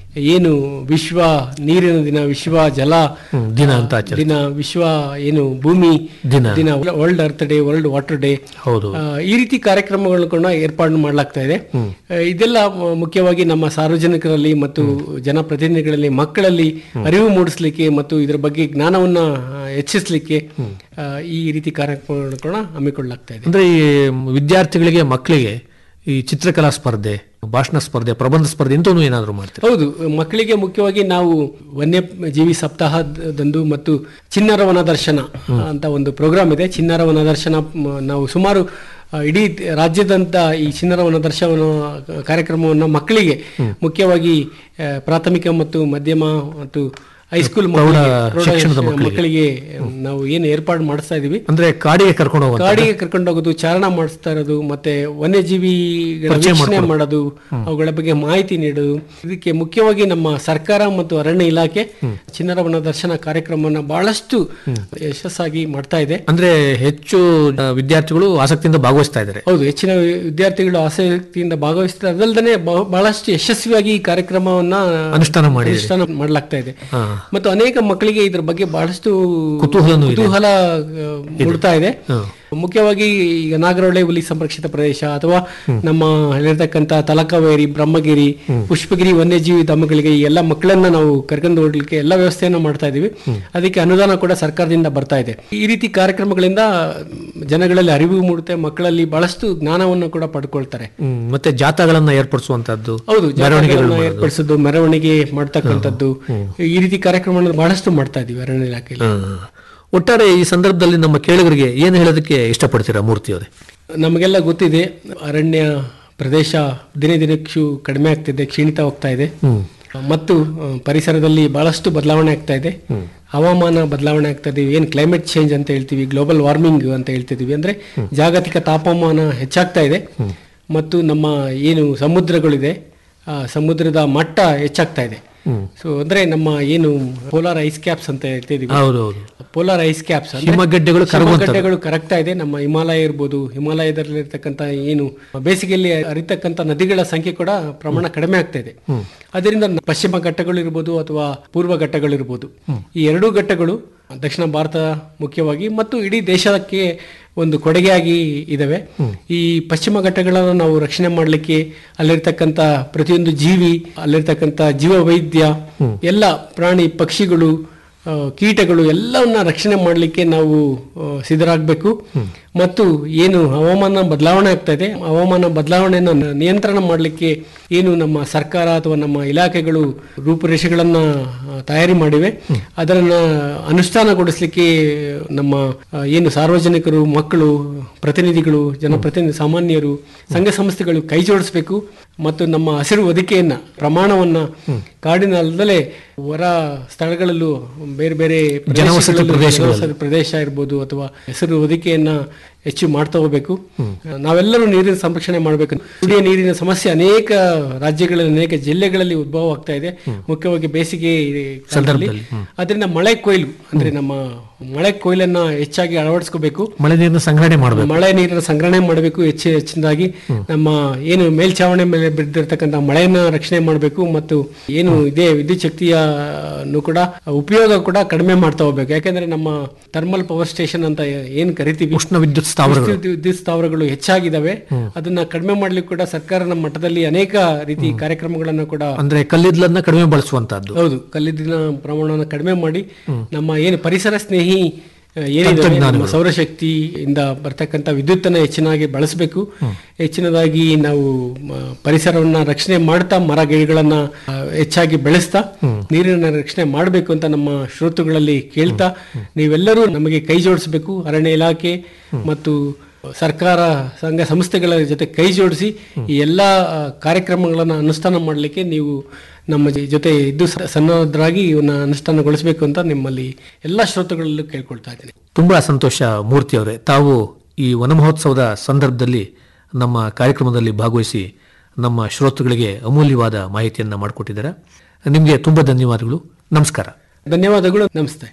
ಏನು ವಿಶ್ವ ನೀರಿನ ದಿನ ವಿಶ್ವ ಜಲ ಹ್ಮ್, ದಿನ ಅಂತ ಆಚರಿಸ್ತಾರೆ. ದಿನ ವಿಶ್ವ ಏನು ಭೂಮಿ ದಿನ. ದಿನ world earth day world water day ಹೌದು ಆ, ಈ ರೀತಿ ಕಾರ್ಯಕ್ರಮಗಳನ್ನು ಕೂಡ ಏರ್ಪಾಡು ಮಾಡಲಾಗ್ತಾ ಇದೆ ಆ, ಇದೆಲ್ಲ ಮ- ಮುಖ್ಯವಾಗಿ ನಮ್ಮ ಸಾರ್ವಜನಿಕರಲ್ಲಿ ಮತ್ತು ಜನಪ್ರತಿನಿಧಿಗಳಲ್ಲಿ ಮಕ್ಕಳಲ್ಲಿ ಅರಿವು ಮೂಡಿಸ್ಲಿಕ್ಕೆ ಮತ್ತು ಇದರ ಬಗ್ಗೆ ಜ್ಞಾನವನ್ನ ಆ, ಹೆಚ್ಚಿಸ್ಲಿಕ್ಕೆ ಆ, ಈ ರೀತಿ ಕಾರ್ಯಕ್ರಮಗಳನ್ನು ಕೂಡ ಹಮ್ಮಿಕೊಳ್ಳಲಾಗ್ತಾ ಇದೆ ಅಂದ್ರೆ ಈ ವಿದ್ಯಾರ್ಥಿಗಳಿಗೆ ಮಕ್ಕಳಿಗೆ ಈ ಚಿತ್ರಕಲಾ ಸ್ಪರ್ಧೆ ಭಾಷಣ ಸ್ಪರ್ಧೆ ಪ್ರಬಂಧ ಸ್ಪರ್ಧೆ ಇಂಥವು ಏನಾದ್ರು ಮಾಡ್ತಾರೆ ಹೌದು ಮಕ್ಕಳಿಗೆ ಮುಖ್ಯವಾಗಿ ನಾವು ವನ್ಯಜೀವಿ ಸಪ್ತಾಹದಂದು ಮತ್ತು ಚಿನ್ನರ ವನ ದರ್ಶನ ಅಂತ ಒಂದು ಪ್ರೋಗ್ರಾಮ್ ಇದೆ ಚಿನ್ನರ ವನ ದರ್ಶನ ಮ, ನಾವು ಸುಮಾರು ಆ, ಇಡೀ ರಾಜ್ಯದಂತ ಈ ಚಿನ್ನರ ವನ ದರ್ಶನ ಕಾರ್ಯಕ್ರಮವನ್ನು ಮಕ್ಕಳಿಗೆ ಮುಖ್ಯವಾಗಿ ಆ, ಪ್ರಾಥಮಿಕ ಮತ್ತು ಮಧ್ಯಮ ಮತ್ತು ಹೈಸ್ಕೂಲ್ ಪ್ರೌಢ ಮಕ್ಕಳಿಗೆ, ಪ್ರೌಢ ಶಿಕ್ಷಣದ ಮಕ್ಕಳಿಗೆ. ಮಕ್ಕಳಿಗೆ ನಾವು ಏನು ಏರ್ಪಾಡು ಮಾಡಿಸ್ತಾ ಇದೀವಿ ಅಂದ್ರೆ ಕಾಡಿಗೆ ಕರ್ಕೊಂಡು ಹೋಗುವಂತ ಕಾಡಿಗೆ ಕರ್ಕೊಂಡು ಹೋಗೋದು ಚಾರಣ ಮಾಡಿಸ್ತಾ ಇರೋದು ಮತ್ತೆ ವನ್ಯಜೀವಿಗಳ ಪರಿಚಯ ವೀಕ್ಷಣೆ ಮಾಡೋದು ಅವುಗಳ ಬಗ್ಗೆ ಮಾಹಿತಿ ನೀಡೋದು ಇದಕ್ಕೆ ಮುಖ್ಯವಾಗಿ ನಮ್ಮ ಸರ್ಕಾರ ಮತ್ತು ಅರಣ್ಯ ಇಲಾಖೆ ಚಿನ್ನರ ವನ ದರ್ಶನ ಕಾರ್ಯಕ್ರಮವನ್ನು ಬಹಳಷ್ಟು ಯಶಸ್ಸಾಗಿ ಮಾಡ್ತಾ ಇದೆ ಅಂದ್ರೆ ಹೆಚ್ಚು ಆ, ವಿದ್ಯಾರ್ಥಿಗಳು ಆಸಕ್ತಿಯಿಂದ ಭಾಗವಹಿಸ್ತಾ ಇದ್ದಾರೆ ಹೌದು ಹೆಚ್ಚಿನ ವಿದ್ಯಾರ್ಥಿಗಳು ಆಸಕ್ತಿಯಿಂದ ಭಾಗವಹಿಸ್ತಾರೆ ಅದಲ್ಲದೆ ಬಹಳಷ್ಟು ಯಶಸ್ವಿಯಾಗಿ ಈ ಕಾರ್ಯಕ್ರಮವನ್ನ ಅನುಷ್ಠಾನ ಮಾಡಿದೆ ಅನುಷ್ಠಾನ ಮಾಡಲಾಗ್ತಾ ಇದೆ ಹಾ. ಮತ್ತು ಅನೇಕ ಮಕ್ಕಳಿಗೆ ಇದ್ರ ಬಗ್ಗೆ ಬಹಳಷ್ಟು ಕುತೂಹಲನೂ ಇದೆ. ಕುತೂಹಲ ಆ, ಮೂಡ್ತಾ ಇದೆ ಹಾ. ಮುಖ್ಯವಾಗಿ ಈಗ ನಾಗರಹೊಳೆ ಹುಲಿ ಸಂರಕ್ಷಿತ ಪ್ರದೇಶ ಅಥವಾ ನಮ್ಮ ಅಲ್ಲಿರ್ತಕ್ಕಂಥ ತಲಕಾವೇರಿ ಬ್ರಹ್ಮಗಿರಿ ಪುಷ್ಪಗಿರಿ ವನ್ಯಜೀವಿ ಧಾಮಗಳಿಗೆ ಈ ಎಲ್ಲ ಮಕ್ಕಳನ್ನ ನಾವು ಕರ್ಕೊಂಡು ಹೋಗ್ಲಿಕ್ಕೆ ಎಲ್ಲ ವ್ಯವಸ್ಥೆಯನ್ನ ಮಾಡ್ತಾ ಇದೀವಿ ಅದಕ್ಕೆ ಅನುದಾನ ಕೂಡ ಸರ್ಕಾರದಿಂದ ಬರ್ತಾ ಇದೆ ಈ ರೀತಿ ಕಾರ್ಯಕ್ರಮಗಳಿಂದ ಜನಗಳಲ್ಲಿ ಅರಿವು ಮೂಡುತ್ತೆ ಮಕ್ಕಳಲ್ಲಿ ಬಹಳಷ್ಟು ಜ್ಞಾನವನ್ನು ಕೂಡ ಪಡ್ಕೊಳ್ತಾರೆ ಹ್ಮ್, ಮತ್ತೆ ಜಾಥಾಗಳನ್ನ ಏರ್ಪಡಿಸುವಂತದ್ದು ಹೌದು ಮೆರವಣಿಗೆಗಳು ಜಾಥಾಗಳನ್ನ ಮಾಡೋದು. ಏರ್ಪಡಿಸೋದು ಮೆರವಣಿಗೆ ಮಾಡ್ತಕ್ಕಂಥದ್ದು ಈ ರೀತಿ ಕಾರ್ಯಕ್ರಮಗಳನ್ನು ಬಹಳಷ್ಟು ಮಾಡ್ತಾ ಇದೀವಿ ಅರಣ್ಯ ಇಲಾಖೆಯಲ್ಲಿ ಹಾ. ಒಟ್ಟಾರೆ ಈ ಸಂದರ್ಭದಲ್ಲಿ ನಮ್ಮ ಕೇಳುಗರಿಗೆ ಏನು ಹೇಳೋದಕ್ಕೆ ಇಷ್ಟಪಡ್ತೀರಾ ಮೂರ್ತಿ ಅವರೇ ನಮಗೆಲ್ಲ ಗೊತ್ತಿದೆ ಅರಣ್ಯ ಪ್ರದೇಶ ದಿನೇ ದಿನಕ್ಕೂ ಕಡಿಮೆ ಆಗ್ತಿದೆ ಕ್ಷೀಣಿತ ಹೋಗ್ತಾ ಇದೆ ಮತ್ತು ಆ, ಪರಿಸರದಲ್ಲಿ ಬಹಳಷ್ಟು ಬದಲಾವಣೆ ಆಗ್ತಾ ಇದೆ ಹವಾಮಾನ ಬದಲಾವಣೆ ಆಗ್ತಾ ಇದೆ ಏನ್ ಕ್ಲೈಮೇಟ್ ಚೇಂಜ್ ಅಂತ ಹೇಳ್ತೀವಿ ಗ್ಲೋಬಲ್ ವಾರ್ಮಿಂಗ್ ಅಂತ ಹೇಳ್ತಿದೀವಿ ಅಂದ್ರೆ ಜಾಗತಿಕ ತಾಪಮಾನ ಹೆಚ್ಚಾಗ್ತಾ ಇದೆ ಮತ್ತು ನಮ್ಮ ಏನು ಸಮುದ್ರಗಳಿದೆ ಆ ಸಮುದ್ರದ ಮಟ್ಟ ಹೆಚ್ಚಾಗ್ತಾ ಇದೆ ಸೊ ಅಂದ್ರೆ ನಮ್ಮ ಏನು ಪೋಲಾರ್ ಐಸ್ ಕ್ಯಾಪ್ಸ್ ಅಂತ ಹೇಳ್ತಿದೀವಿ ಹೌದು ಹೌದು ಪೋಲಾರ್ ಐಸ್ ಕ್ಯಾಪ್ಸ್ ಹಿಮಗಡ್ಡೆಗಳು ಕರಗುವಂಥದ್ದು. ಹಿಮಗಡ್ಡೆಗಳು ಕರಗ್ತಾ ಇದೆ ನಮ್ಮ ಹಿಮಾಲಯ ಇರ್ಬೋದು ಹಿಮಾಲಯದಲ್ಲಿರ್ತಕ್ಕಂಥ ಏನು ಬೇಸಿಗೆಯಲ್ಲಿ ಹರಿತಕ್ಕಂಥ ನದಿಗಳ ಸಂಖ್ಯೆ ಕೂಡ ಪ್ರಮಾಣ ಕಡಿಮೆ ಆಗ್ತಾ ಇದೆ ಅದರಿಂದ ನ- ಪಶ್ಚಿಮ ಘಟ್ಟಗಳು ಇರ್ಬೋದು ಅಥವಾ ಪೂರ್ವ ಘಟ್ಟಗಳು ಇರ್ಬೋದು ಈ ಎರಡೂ ಘಟ್ಟಗಳು ದಕ್ಷಿಣ ಭಾರತ ಮುಖ್ಯವಾಗಿ ಮತ್ತು ಇಡೀ ದೇಶಕ್ಕೆ ಒಂದು ಕೊಡುಗೆಯಾಗಿ ಇದಾವೆ ಈ ಪಶ್ಚಿಮ ಘಟ್ಟಗಳನ್ನು ನಾವು ರಕ್ಷಣೆ ಮಾಡಲಿಕ್ಕೆ ಅಲ್ಲಿರ್ತಕ್ಕಂಥ ಪ್ರತಿಯೊಂದು ಜೀವಿ ಅಲ್ಲಿರ್ತಕ್ಕಂಥ ಜೀವ ವೈದ್ಯ ಎಲ್ಲ ಪ್ರಾಣಿ ಪಕ್ಷಿಗಳು ಆ, ಕೀಟಗಳು ಎಲ್ಲವನ್ನ ರಕ್ಷಣೆ ಮಾಡಲಿಕ್ಕೆ ನಾವು ಆ, ಸಿದ್ಧರಾಗಬೇಕು ಮತ್ತು ಏನು ಹವಾಮಾನ ಬದಲಾವಣೆ ಆಗ್ತಾ ಇದೆ ಹವಾಮಾನ ಬದಲಾವಣೆಯನ್ನು ನ- ನಿಯಂತ್ರಣ ಮಾಡಲಿಕ್ಕೆ ಏನು ನಮ್ಮ ಸರ್ಕಾರ ಅಥವಾ ನಮ್ಮ ಇಲಾಖೆಗಳು ರೂಪುರೇಷೆಗಳನ್ನ ಆ, ತಯಾರಿ ಮಾಡಿವೆ ಅದನ್ನ ಅನುಷ್ಠಾನಗೊಳಿಸಲಿಕ್ಕೆ ನಮ್ಮ ಆ, ಏನು ಸಾರ್ವಜನಿಕರು ಮಕ್ಕಳು ಪ್ರತಿನಿಧಿಗಳು ಜನಪ್ರತಿನಿಧಿ ಸಾಮಾನ್ಯರು ಸಂಘ ಸಂಸ್ಥೆಗಳು ಕೈ ಜೋಡಿಸಬೇಕು ಮತ್ತು ನಮ್ಮ ಹಸಿರು ಹೊದಿಕೆಯನ್ನ ಪ್ರಮಾಣವನ್ನ ಕಾಡಿನಲ್ಲದೆ ಹೊರ ಸ್ಥಳಗಳಲ್ಲೂ ಬೇರೆ ಬೇರೆ ಜನವಸತಿ ಪ್ರದೇಶಗಳಲ್ಲೂ ಪ್ರದೇಶಗಳಲ್ಲಿ. ಜನವಸತಿ ಪ್ರದೇಶ ಇರ್ಬೋದು ಅಥವಾ ಹೆಸರು ಹೊದಿಕೆಯನ್ನ ಹೆಚ್ಚು ಮಾಡ್ತಾ ಹೋಗ್ಬೇಕು ನಾವೆಲ್ಲರೂ ನೀರಿನ ಸಂರಕ್ಷಣೆ ಮಾಡಬೇಕು ಕುಡಿಯ ನೀರಿನ ಸಮಸ್ಯೆ ಅನೇಕ ರಾಜ್ಯಗಳಲ್ಲಿ ಅನೇಕ ಜಿಲ್ಲೆಗಳಲ್ಲಿ ಉದ್ಭವ ಆಗ್ತಾ ಇದೆ ಮುಖ್ಯವಾಗಿ ಬೇಸಿಗೆ ಕಾಲದಲ್ಲಿ ಸಂದರ್ಭದಲ್ಲಿ, ಅದರಿಂದ ಮಳೆ ಕೊಯ್ಲು ಅಂದ್ರೆ ನಮ್ಮ ಮಳೆ ಕೊಯ್ಲನ್ನ ಹೆಚ್ಚಾಗಿ ಅಳವಡಿಸ್ಕೋಬೇಕು ಮಳೆ ನೀರನ್ನ ಸಂಗ್ರಹಣೆ ಮಾಡಬೇಕು ಮಳೆ ನೀರನ್ನ ಸಂಗ್ರಹಣೆ ಮಾಡಬೇಕು ಹೆಚ್ಚು ಹೆಚ್ಚಿನದಾಗಿ ನಮ್ಮ ಏನು ಮೇಲ್ಛಾವಣಿ ಮೇಲೆ ಬಿದ್ದಿರ್ತಕ್ಕಂಥ ಮಳೆಯನ್ನ ರಕ್ಷಣೆ ಮಾಡಬೇಕು ಮತ್ತು ಏನು ಇದೆ ವಿದ್ಯುತ್ ಶಕ್ತಿಯನ್ನು ಕೂಡ ಉಪಯೋಗ ಕೂಡ ಕಡಿಮೆ ಮಾಡ್ತಾ ಹೋಗ್ಬೇಕು ಯಾಕಂದ್ರೆ ನಮ್ಮ ಥರ್ಮಲ್ ಪವರ್ ಸ್ಟೇಷನ್ ಅಂತ ಏನ್ ಕರಿತೀವಿ ಉಷ್ಣ ವಿದ್ಯುತ್ ಸ್ಥಾವರಗಳು ವಿದ್ಯುತ್ ವಿದ್ಯುತ್ ಸ್ಥಾವರಗಳು ಹೆಚ್ಚಾಗಿದ್ದಾವೆ ಅದನ್ನ ಕಡಿಮೆ ಮಾಡ್ಲಿಕ್ಕೆ ಕೂಡ ಸರ್ಕಾರದ ಮಟ್ಟದಲ್ಲಿ ಅನೇಕ ರೀತಿ ಕಾರ್ಯಕ್ರಮಗಳನ್ನ ಕೂಡ ಅಂದ್ರೆ ಕಲ್ಲಿದ್ದಲನ್ನ ಕಡಿಮೆ ಬಳಸುವಂತಹದ್ದು ಹೌದು ಕಲ್ಲಿದ್ದಿನ ಪ್ರಮಾಣವನ್ನು ಕಡಿಮೆ ಮಾಡಿ ನಮ್ಮ ಏನು ಪರಿಸರ ಸ್ನೇಹಿ ಆ, ಏನಿದೆ ನಮ್ಮ ಸೌರಶಕ್ತಿಯಿಂದ ಬರ್ತಕ್ಕಂಥ ವಿದ್ಯುತ್ತನ್ನ ಹೆಚ್ಚಿನಾಗಿ ಬಳಸಬೇಕು ಹೆಚ್ಚಿನದಾಗಿ ನಾವು ಮ, ಪರಿಸರವನ್ನ ರಕ್ಷಣೆ ಮಾಡ್ತಾ ಮರ ಗಿಡಗಳನ್ನ ಆ, ಹೆಚ್ಚಾಗಿ ಬೆಳೆಸ್ತಾ ನೀರಿನ ರಕ್ಷಣೆ ಮಾಡಬೇಕು ಅಂತ ನಮ್ಮ ಶ್ರೋತೃಗಳಲ್ಲಿ ಕೇಳ್ತಾ ನೀವೆಲ್ಲರೂ ನಮಗೆ ಕೈ ಜೋಡಿಸಬೇಕು ಅರಣ್ಯ ಇಲಾಖೆ ಮತ್ತು ಸರ್ಕಾರ ಸಂಘ ಸಂಸ್ಥೆಗಳ ಜೊತೆ ಕೈ ಜೋಡಿಸಿ ಈ ಎಲ್ಲ ಆ, ಕಾರ್ಯಕ್ರಮಗಳನ್ನು ಅನುಷ್ಠಾನ ಮಾಡಲಿಕ್ಕೆ ನೀವು ನಮ್ಮ ಜ- ಜೊತೆ ಇದ್ದು ಸ- ಸನ್ನದ್ಧರಾಗಿ ಇವನ್ನ ಅನುಷ್ಠಾನಗೊಳಿಸಬೇಕು ಅಂತ ನಿಮ್ಮಲ್ಲಿ ಎಲ್ಲ ಶ್ರೋತೃಗಳಲ್ಲೂ ಕೇಳ್ಕೊಳ್ತಾ ಇದ್ದೀನಿ ತುಂಬಾ ಸಂತೋಷ ಮೂರ್ತಿ ಅವರೇ ತಾವು ಈ ವನ ಮಹೋತ್ಸವದ ಸಂದರ್ಭದಲ್ಲಿ ನಮ್ಮ ಕಾರ್ಯಕ್ರಮದಲ್ಲಿ ಭಾಗವಹಿಸಿ ನಮ್ಮ ಶ್ರೋತೃಗಳಿಗೆ ಅಮೂಲ್ಯವಾದ ಮಾಹಿತಿಯನ್ನ ಮಾಡಿಕೊಟ್ಟಿದ್ದಾರೆ ನಿಮಗೆ ತುಂಬಾ ಧನ್ಯವಾದಗಳು ನಮಸ್ಕಾರ ಧನ್ಯವಾದಗಳು ನಮಸ್ತೆ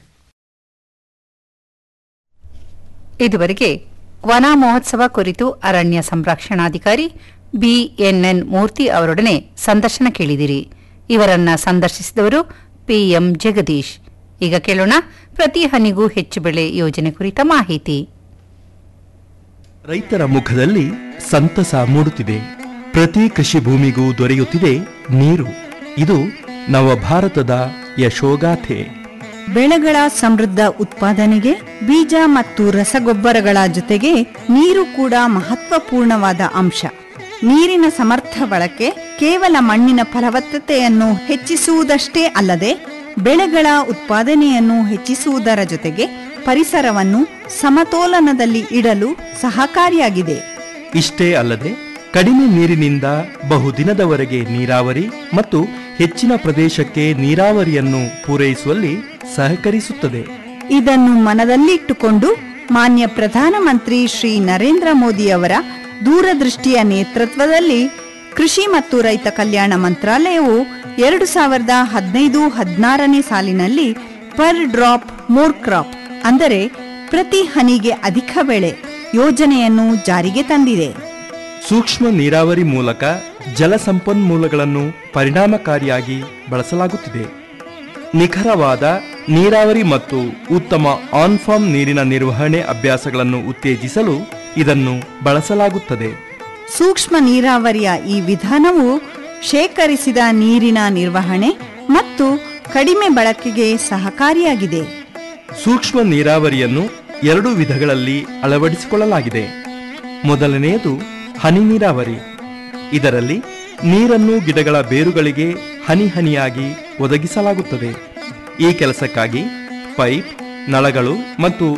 ಇದುವರೆಗೆ ವನ ಮಹೋತ್ಸವ ಕುರಿತು ಅರಣ್ಯ ಸಂರಕ್ಷಣಾಧಿಕಾರಿ ಬಿಎನ್ಎನ್ ಮೂರ್ತಿ ಅವರೊಡನೆ ಸಂದರ್ಶನ ಕೇಳಿದಿರಿ ಇವರನ್ನ ಸಂದರ್ಶಿಸಿದವರು ಪಿಎಂ ಜಗದೀಶ್ ಈಗ ಕೇಳೋಣ ಪ್ರತಿ ಹನಿಗೂ ಹೆಚ್ಚು ಬೆಳೆ ಯೋಜನೆ ಕುರಿತ ಮಾಹಿತಿ ರೈತರ ಮುಖದಲ್ಲಿ ಸಂತಸ ಮೂಡುತ್ತಿದೆ ಪ್ರತಿ ಕೃಷಿ ಭೂಮಿಗೂ ದೊರೆಯುತ್ತಿದೆ ನೀರು ಇದು ನವಭಾರತದ ಯಶೋಗಾಥೆ ಬೆಳೆಗಳ ಸಮೃದ್ಧ ಉತ್ಪಾದನೆಗೆ ಬೀಜ ಮತ್ತು ರಸಗೊಬ್ಬರಗಳ ಜೊತೆಗೆ ನೀರು ಕೂಡ ಮಹತ್ವಪೂರ್ಣವಾದ ಅಂಶ ನೀರಿನ ಸಮರ್ಥ ಬಳಕೆ ಕೇವಲ ಮಣ್ಣಿನ ಫಲವತ್ತತೆಯನ್ನು ಹೆಚ್ಚಿಸುವುದಷ್ಟೇ ಅಲ್ಲದೆ ಬೆಳೆಗಳ ಉತ್ಪಾದನೆಯನ್ನು ಹೆಚ್ಚಿಸುವುದರ ಜೊತೆಗೆ ಪರಿಸರವನ್ನು ಸಮತೋಲನದಲ್ಲಿ ಇಡಲು ಸಹಕಾರಿಯಾಗಿದೆ ಇಷ್ಟೇ ಅಲ್ಲದೆ ಕಡಿಮೆ ನೀರಿನಿಂದ ಬಹುದಿನದವರೆಗೆ ನೀರಾವರಿ ಮತ್ತು ಹೆಚ್ಚಿನ ಪ್ರದೇಶಕ್ಕೆ ನೀರಾವರಿಯನ್ನು ಪೂರೈಸುವಲ್ಲಿ ಸಹಕರಿಸುತ್ತದೆ ಇದನ್ನು ಮನದಲ್ಲಿಟ್ಟುಕೊಂಡು ಮಾನ್ಯ ಪ್ರಧಾನಮಂತ್ರಿ ಶ್ರೀ ನರೇಂದ್ರ ಮೋದಿ ಅವರ ದೂರದೃಷ್ಟಿಯ ನೇತೃತ್ವದಲ್ಲಿ ಕೃಷಿ ಮತ್ತು ರೈತ ಕಲ್ಯಾಣ ಮಂತ್ರಾಲಯವು ಎರಡು ಸಾವಿರದ ಹದಿನೈದು ಹದಿನಾರನೇ ಸಾಲಿನಲ್ಲಿ ಪರ್ ಡ್ರಾಪ್ ಮೋರ್ ಕ್ರಾಪ್ ಅಂದರೆ ಪ್ರತಿ ಹನಿಗೆ ಅಧಿಕ ಬೆಳೆ ಯೋಜನೆಯನ್ನು ಜಾರಿಗೆ ತಂದಿದೆ ಸೂಕ್ಷ್ಮ ನೀರಾವರಿ ಮೂಲಕ ಜಲ ಸಂಪನ್ಮೂಲಗಳನ್ನು ಪರಿಣಾಮಕಾರಿಯಾಗಿ ಬಳಸಲಾಗುತ್ತಿದೆ ನಿಖರವಾದ ನೀರಾವರಿ ಮತ್ತು ಉತ್ತಮ ಆನ್ ಫಾರ್ಮ್ ನೀರಿನ ನಿರ್ವಹಣೆ ಅಭ್ಯಾಸಗಳನ್ನು ಉತ್ತೇಜಿಸಲು ಇದನ್ನು ಬಳಸಲಾಗುತ್ತದೆ ಸೂಕ್ಷ್ಮ ನೀರಾವರಿಯ ಈ ವಿಧಾನವು ಶೇಖರಿಸಿದ ನೀರಿನ ನಿರ್ವಹಣೆ ಮತ್ತು ಕಡಿಮೆ ಬಳಕೆಗೆ ಸಹಕಾರಿಯಾಗಿದೆ ಸೂಕ್ಷ್ಮ ನೀರಾವರಿಯನ್ನು ಎರಡು ವಿಧಗಳಲ್ಲಿ ಅಳವಡಿಸಿಕೊಳ್ಳಲಾಗಿದೆ ಮೊದಲನೆಯದು ಹನಿ ನೀರಾವರಿ ಇದರಲ್ಲಿ ನೀರನ್ನು ಗಿಡಗಳ ಬೇರುಗಳಿಗೆ ಹನಿ ಹನಿಯಾಗಿ ಒದಗಿಸಲಾಗುತ್ತದೆ ಈ ಕೆಲಸಕ್ಕಾಗಿ ಪೈಪ್ ನಳಗಳು ಮತ್ತು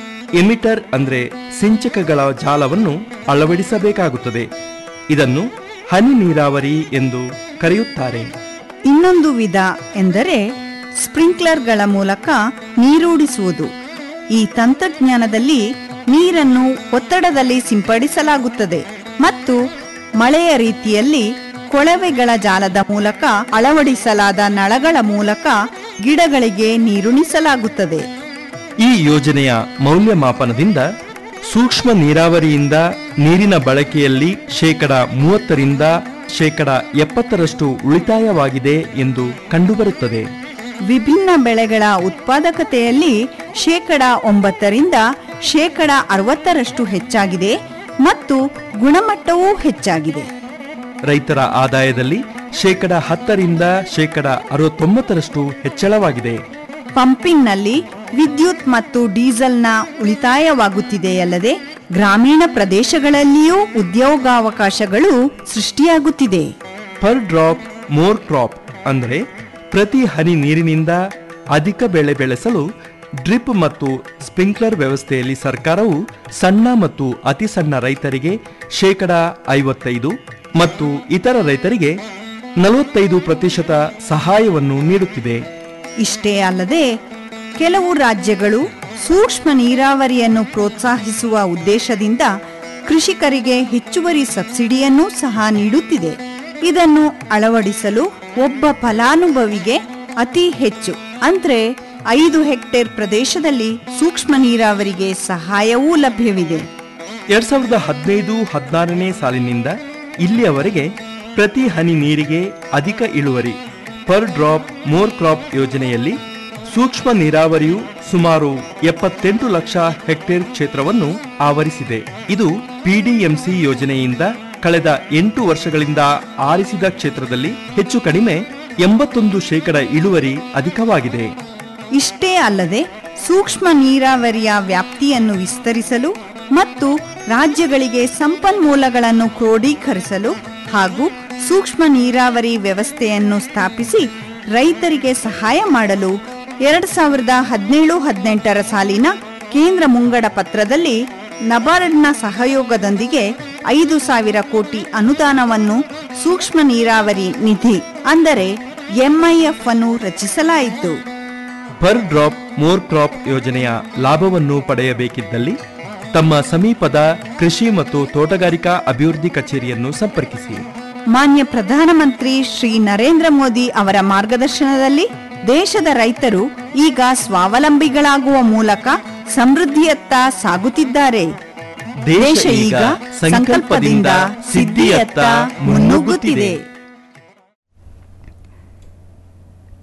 ಎಮಿಟರ್ ಅಂದ್ರೆ ಸಿಂಚಕಗಳ ಜಾಲವನ್ನು ಅಳವಡಿಸಬೇಕಾಗುತ್ತದೆ ಇದನ್ನು ಹನಿ ನೀರಾವರಿ ಎಂದು ಕರೆಯುತ್ತಾರೆ ಇನ್ನೊಂದು ವಿಧ ಎಂದರೆ ಸ್ಪ್ರಿಂಕ್ಲರ್ಗಳ ಮೂಲಕ ನೀರೂಡಿಸುವುದು ಈ ತಂತ್ರಜ್ಞಾನದಲ್ಲಿ ನೀರನ್ನು ಒತ್ತಡದಲ್ಲಿ ಸಿಂಪಡಿಸಲಾಗುತ್ತದೆ ಮತ್ತು ಮಳೆಯ ರೀತಿಯಲ್ಲಿ ಕೊಳವೆಗಳ ಜಾಲದ ಮೂಲಕ ಅಳವಡಿಸಲಾದ ನಳಗಳ ಮೂಲಕ ಗಿಡಗಳಿಗೆ ನೀರುಣಿಸಲಾಗುತ್ತದೆ ಈ ಯೋಜನೆಯ ಮೌಲ್ಯಮಾಪನದಿಂದ ಸೂಕ್ಷ್ಮ ನೀರಾವರಿಯಿಂದ ನೀರಿನ ಬಳಕೆಯಲ್ಲಿ ಶೇಕಡ ಮೂವತ್ತರಿಂದ ಶೇಕಡ ಎಪ್ಪತ್ತರಷ್ಟು ಉಳಿತಾಯವಾಗಿದೆ ಎಂದು ಕಂಡುಬರುತ್ತದೆ ವಿಭಿನ್ನ ಬೆಳೆಗಳ ಉತ್ಪಾದಕತೆಯಲ್ಲಿ ಶೇಕಡ ಒಂಬತ್ತರಿಂದ ಶೇಕಡ ಅರವತ್ತರಷ್ಟು ಹೆಚ್ಚಾಗಿದೆ ಮತ್ತು ಗುಣಮಟ್ಟವೂ ಹೆಚ್ಚಾಗಿದೆ ರೈತರ ಆದಾಯದಲ್ಲಿ ಶೇಕಡ ಹತ್ತರಿಂದ ಶೇಕಡ ಅರವತ್ತೊಂಬತ್ತರಷ್ಟು ಹೆಚ್ಚಳವಾಗಿದೆ ಪಂಪಿಂಗ್ನಲ್ಲಿ ವಿದ್ಯುತ್ ಮತ್ತು ಡೀಸೆಲ್ನ ಉಳಿತಾಯವಾಗುತ್ತಿದೆಯಲ್ಲದೆ ಗ್ರಾಮೀಣ ಪ್ರದೇಶಗಳಲ್ಲಿಯೂ ಉದ್ಯೋಗಾವಕಾಶಗಳು ಸೃಷ್ಟಿಯಾಗುತ್ತಿದೆ ಪರ್ ಡ್ರಾಪ್ ಮೋರ್ ಕ್ರಾಪ್ ಅಂದರೆ ಪ್ರತಿ ಹನಿ ನೀರಿನಿಂದ ಅಧಿಕ ಬೆಳೆ ಬೆಳೆಸಲು ಡ್ರಿಪ್ ಮತ್ತು ಸ್ಪ್ರಿಂಕ್ಲರ್ ವ್ಯವಸ್ಥೆಯಲ್ಲಿ ಸರ್ಕಾರವು ಸಣ್ಣ ಮತ್ತು ಅತಿ ಸಣ್ಣ ರೈತರಿಗೆ ಶೇಕಡ ಐವತ್ತೈದು ಮತ್ತು ಇತರ ರೈತರಿಗೆ ನಲವತ್ತೈದು ಪ್ರತಿಶತ ಸಹಾಯವನ್ನು ನೀಡುತ್ತಿದೆ ಇಷ್ಟೇ ಅಲ್ಲದೆ ಕೆಲವು ರಾಜ್ಯಗಳು ಸೂಕ್ಷ್ಮ ನೀರಾವರಿಯನ್ನು ಪ್ರೋತ್ಸಾಹಿಸುವ ಉದ್ದೇಶದಿಂದ ಕೃಷಿಕರಿಗೆ ಹೆಚ್ಚುವರಿ ಸಬ್ಸಿಡಿಯನ್ನೂ ಸಹ ನೀಡುತ್ತಿದೆ ಇದನ್ನು ಅಳವಡಿಸಲು ಒಬ್ಬ ಫಲಾನುಭವಿಗೆ ಅತಿ ಹೆಚ್ಚು ಅಂದ್ರೆ ಐದು ಹೆಕ್ಟೇರ್ ಪ್ರದೇಶದಲ್ಲಿ ಸೂಕ್ಷ್ಮ ನೀರಾವರಿಗೆ ಸಹಾಯವೂ ಲಭ್ಯವಿದೆ ಎರಡ್ ಸಾವಿರದ ಹದಿನೈದು ಹದಿನಾರನೇ ಸಾಲಿನಿಂದ ಇಲ್ಲಿಯವರೆಗೆ ಪ್ರತಿ ಹನಿ ನೀರಿಗೆ ಅಧಿಕ ಇಳುವರಿ ಪರ್ ಡ್ರಾಪ್ ಮೋರ್ ಕ್ರಾಪ್ ಯೋಜನೆಯಲ್ಲಿ ಸೂಕ್ಷ್ಮ ನೀರಾವರಿಯು ಸುಮಾರು ಎಪ್ಪತ್ತೆಂಟು ಲಕ್ಷ ಹೆಕ್ಟೇರ್ ಕ್ಷೇತ್ರವನ್ನು ಆವರಿಸಿದೆ ಇದು ಪಿಡಿಎಂಸಿ ಯೋಜನೆಯಿಂದ ಕಳೆದ ಎಂಟು ವರ್ಷಗಳಿಂದ ಆರಿಸಿದ ಕ್ಷೇತ್ರದಲ್ಲಿ ಹೆಚ್ಚು ಕಡಿಮೆ ಎಂಬತ್ತೊಂದು ಶೇಕಡ ಇಳುವರಿ ಅಧಿಕವಾಗಿದೆ ಇಷ್ಟೇ ಅಲ್ಲದೆ ಸೂಕ್ಷ್ಮ ನೀರಾವರಿಯ ವ್ಯಾಪ್ತಿಯನ್ನು ವಿಸ್ತರಿಸಲು ಮತ್ತು ರಾಜ್ಯಗಳಿಗೆ ಸಂಪನ್ಮೂಲಗಳನ್ನು ಕ್ರೋಢೀಕರಿಸಲು ಹಾಗೂ ಸೂಕ್ಷ್ಮ ನೀರಾವರಿ ವ್ಯವಸ್ಥೆಯನ್ನು ಸ್ಥಾಪಿಸಿ ರೈತರಿಗೆ ಸಹಾಯ ಮಾಡಲು ಎರಡ್ ಸಾವಿರದ ಹದಿನೇಳು ಹದಿನೆಂಟರ ಸಾಲಿನ ಕೇಂದ್ರ ಮುಂಗಡ ಪತ್ರದಲ್ಲಿ ನಬಾರ್ಡ್ನ ಸಹಯೋಗದೊಂದಿಗೆ ಐದು ಸಾವಿರ ಕೋಟಿ ಅನುದಾನವನ್ನು ಸೂಕ್ಷ್ಮ ನೀರಾವರಿ ನಿಧಿ ಅಂದರೆ ಎಂಐಎಫ್ ಅನ್ನು ರಚಿಸಲಾಯಿತು ಪರ್ ಡ್ರಾಪ್ ಮೋರ್ ಕ್ರಾಪ್ ಯೋಜನೆಯ ಲಾಭವನ್ನು ಪಡೆಯಬೇಕಿದ್ದಲ್ಲಿ ತಮ್ಮ ಸಮೀಪದ ಕೃಷಿ ಮತ್ತು ತೋಟಗಾರಿಕಾ ಅಭಿವೃದ್ಧಿ ಕಚೇರಿಯನ್ನು ಸಂಪರ್ಕಿಸಿ ಮಾನ್ಯ ಪ್ರಧಾನಮಂತ್ರಿ ಶ್ರೀ ನರೇಂದ್ರ ಮೋದಿ ಅವರ ಮಾರ್ಗದರ್ಶನದಲ್ಲಿ ದೇಶದ ರೈತರು ಈಗ ಸ್ವಾವಲಂಬಿಗಳಾಗುವ ಮೂಲಕ ಸಮೃದ್ಧಿಯತ್ತ ಸಾಗುತ್ತಿದ್ದಾರೆ ದೇಶ ಈಗ ಸಂಕಲ್ಪದಿಂದ ಸಿದ್ಧಿಯತ್ತ ಮುನ್ನುಗ್ಗುತ್ತಿದೆ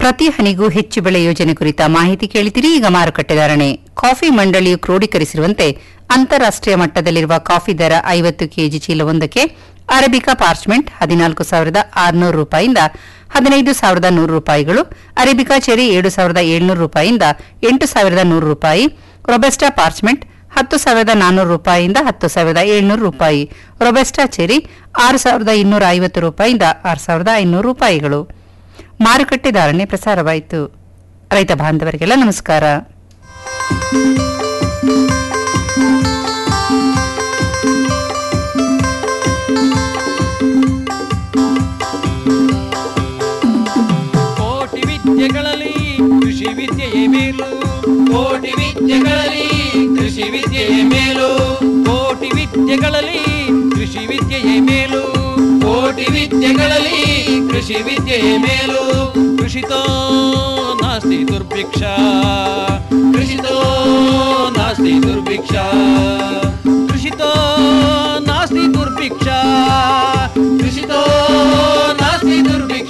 ಪ್ರತಿ ಹನಿಗೂ ಹೆಚ್ಚು ಬೆಳೆ ಯೋಜನೆ ಕುರಿತ ಮಾಹಿತಿ ಕೇಳಿದಿರಿ ಈಗ ಮಾರುಕಟ್ಟೆ ಧಾರಣೆ ಕಾಫಿ ಮಂಡಳಿಯು ಕ್ರೋಢೀಕರಿಸಿರುವಂತೆ ಅಂತಾರಾಷ್ಟೀಯ ಮಟ್ಟದಲ್ಲಿರುವ ಕಾಫಿ ದರ ಐವತ್ತು ಕೆಜಿ ಚೀಲವೊಂದಕ್ಕೆ ಅರೇಬಿಕಾ ಪಾರ್ಚ್ಮೆಂಟ್ ಹದಿನಾಲ್ಕು ಸಾವಿರದ ಆರುನೂರು ರೂಪಾಯಿಂದ ಹದಿನೈದು ಸಾವಿರದ ನೂರು ರೂಪಾಯಿಗಳು ಅರೇಬಿಕಾ ಚೆರಿ ಏಳು ಸಾವಿರದ ಏಳ್ನೂರು ರೂಪಾಯಿಯಿಂದ ಎಂಟು ಸಾವಿರದ ನೂರು ರೂಪಾಯಿ ರೊಬೆಸ್ಟಾ ಪಾರ್ಚ್ಮೆಂಟ್ ಹತ್ತು ಸಾವಿರದ ನಾನ್ನೂರು ರೂಪಾಯಿಯಿಂದ ಹತ್ತು ಸಾವಿರದ ಏಳ್ನೂರು ರೂಪಾಯಿ ರೊಬೆಸ್ಟಾ ಚೆರಿ ಆರು ಸಾವಿರದ ಇನ್ನೂರ ಐವತ್ತು ರೂಪಾಯಿಯಿಂದ ಆರು ಸಾವಿರದ ಐನೂರು ರೂಪಾಯಿಗಳು ಮಾರುಕಟ್ಟೆ ಧಾರಣೆ ಪ್ರಸಾರವಾಯಿತು ರೈತ ಬಾಂಧವರಿಗೆಲ್ಲ ನಮಸ್ಕಾರ ಕೋಟಿ ವಿದ್ಯೆಗಳಲ್ಲಿ ಕೃಷಿ ವಿದ್ಯೆಯೇ ಮೇಲು ಕೋಟಿ ವಿದ್ಯೆಗಳಲ್ಲಿ ಕೃಷಿ ವಿದ್ಯೆಯೇ ಮೇಲು ಕೋಟಿ ವಿದ್ಯೆಗಳಲ್ಲಿ ಕೃಷಿ ವಿದ್ಯೆಯೇ ಮೇಲು ಕೋಟಿ ವಿದ್ಯೆಗಳಲ್ಲಿ ಕೃಷಿ ವಿದ್ಯೆಯೇ ಮೇಲು ಕೃಷಿತೋ ನಾಸ್ತಿ ದುರ್ಭಿಕ್ಷ ಕೃಷಿತೋ ನಾಸ್ತಿ ದುರ್ಭಿಕ್ಷ ಕೃಷಿತೋ ನಾಸ್ತಿ ದುರ್ಭಿಕ್ಷ ಕೃಷಿತೋ ನಾಸ್ತಿ ದುರ್ಭಿಕ್ಷ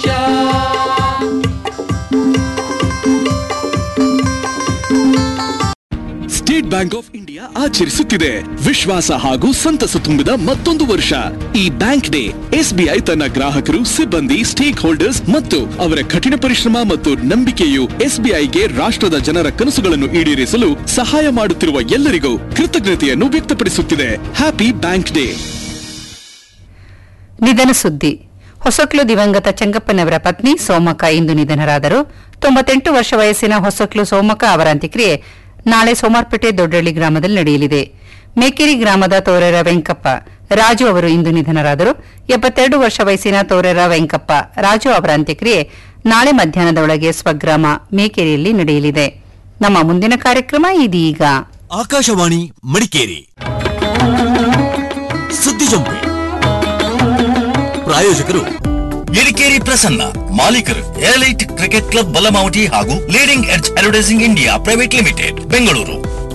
ಸ್ಟೇಟ್ ಬ್ಯಾಂಕ್ ಆಫ್ ಇಂಡಿಯಾ ಆಚರಿಸುತ್ತಿದೆ ವಿಶ್ವಾಸ ಹಾಗೂ ಸಂತಸ ತುಂಬಿದ ಮತ್ತೊಂದು ವರ್ಷ ಈ ಬ್ಯಾಂಕ್ ಡೇ ಎಸ್ಬಿಐ ತನ್ನ ಗ್ರಾಹಕರು ಸಿಬ್ಬಂದಿ ಸ್ಟೇಕ್ ಹೋಲ್ಡರ್ಸ್ ಮತ್ತು ಅವರ ಕಠಿಣ ಪರಿಶ್ರಮ ಮತ್ತು ನಂಬಿಕೆಯು ಎಸ್ಬಿಐಗೆ ರಾಷ್ಟ್ರದ ಜನರ ಕನಸುಗಳನ್ನು ಈಡೇರಿಸಲು ಸಹಾಯ ಮಾಡುತ್ತಿರುವ ಎಲ್ಲರಿಗೂ ಕೃತಜ್ಞತೆಯನ್ನು ವ್ಯಕ್ತಪಡಿಸುತ್ತಿದೆ ಹ್ಯಾಪಿ ಬ್ಯಾಂಕ್ ಡೇ ನಿಧನ ಸುದ್ದಿ ಹೊಸಕ್ಲು ದಿವಂಗತ ಚೆಂಗಪ್ಪನವರ ಪತ್ನಿ ಸೋಮಕ್ಕ ಇಂದು ನಿಧನರಾದರು ತೊಂಬತ್ತೆಂಟು ವರ್ಷ ವಯಸ್ಸಿನ ಹೊಸಕ್ಲು ಸೋಮಕ್ಕ ಅವರ ಅಂತ್ಯಕ್ರಿಯೆ ನಾಳೆ ಸೋಮಾರ್ಪೇಟೆ ದೊಡ್ಡಳ್ಳಿ ಗ್ರಾಮದಲ್ಲಿ ನಡೆಯಲಿದೆ ಮೇಕೆರಿ ಗ್ರಾಮದ ತೋರೆರ ವೆಂಕಪ್ಪ ರಾಜು ಅವರು ಇಂದು ನಿಧನರಾದರು ಎಪ್ಪತ್ತೆರಡು ವರ್ಷ ವಯಸ್ಸಿನ ತೋರೆರ ವೆಂಕಪ್ಪ ರಾಜು ಅವರ ಅಂತ್ಯಕ್ರಿಯೆ ನಾಳೆ ಮಧ್ಯಾಹ್ನದ ಒಳಗೆ ಸ್ವಗ್ರಾಮ ಮೇಕೆರಿಯಲ್ಲಿ ನಡೆಯಲಿದೆ ನಮ್ಮ ಮುಂದಿನ ಕಾರ್ಯಕ್ರಮ ಇದೀಗ ಆಕಾಶವಾಣಿ ಮಡಿಕೇರಿ ಸುದ್ದಿ ಜಂಪೆ ಪ್ರಾಯೋಜಕರು ಎಡಿಕೇರಿ ಪ್ರಸನ್ನ ಮಾಲೀಕರು ಏರ್ಲೈಟ್ ಕ್ರಿಕೆಟ್ ಕ್ಲಬ್ ಬಲಮಾವಟಿ ಹಾಗೂ leading edge advertising India private limited Bengaluru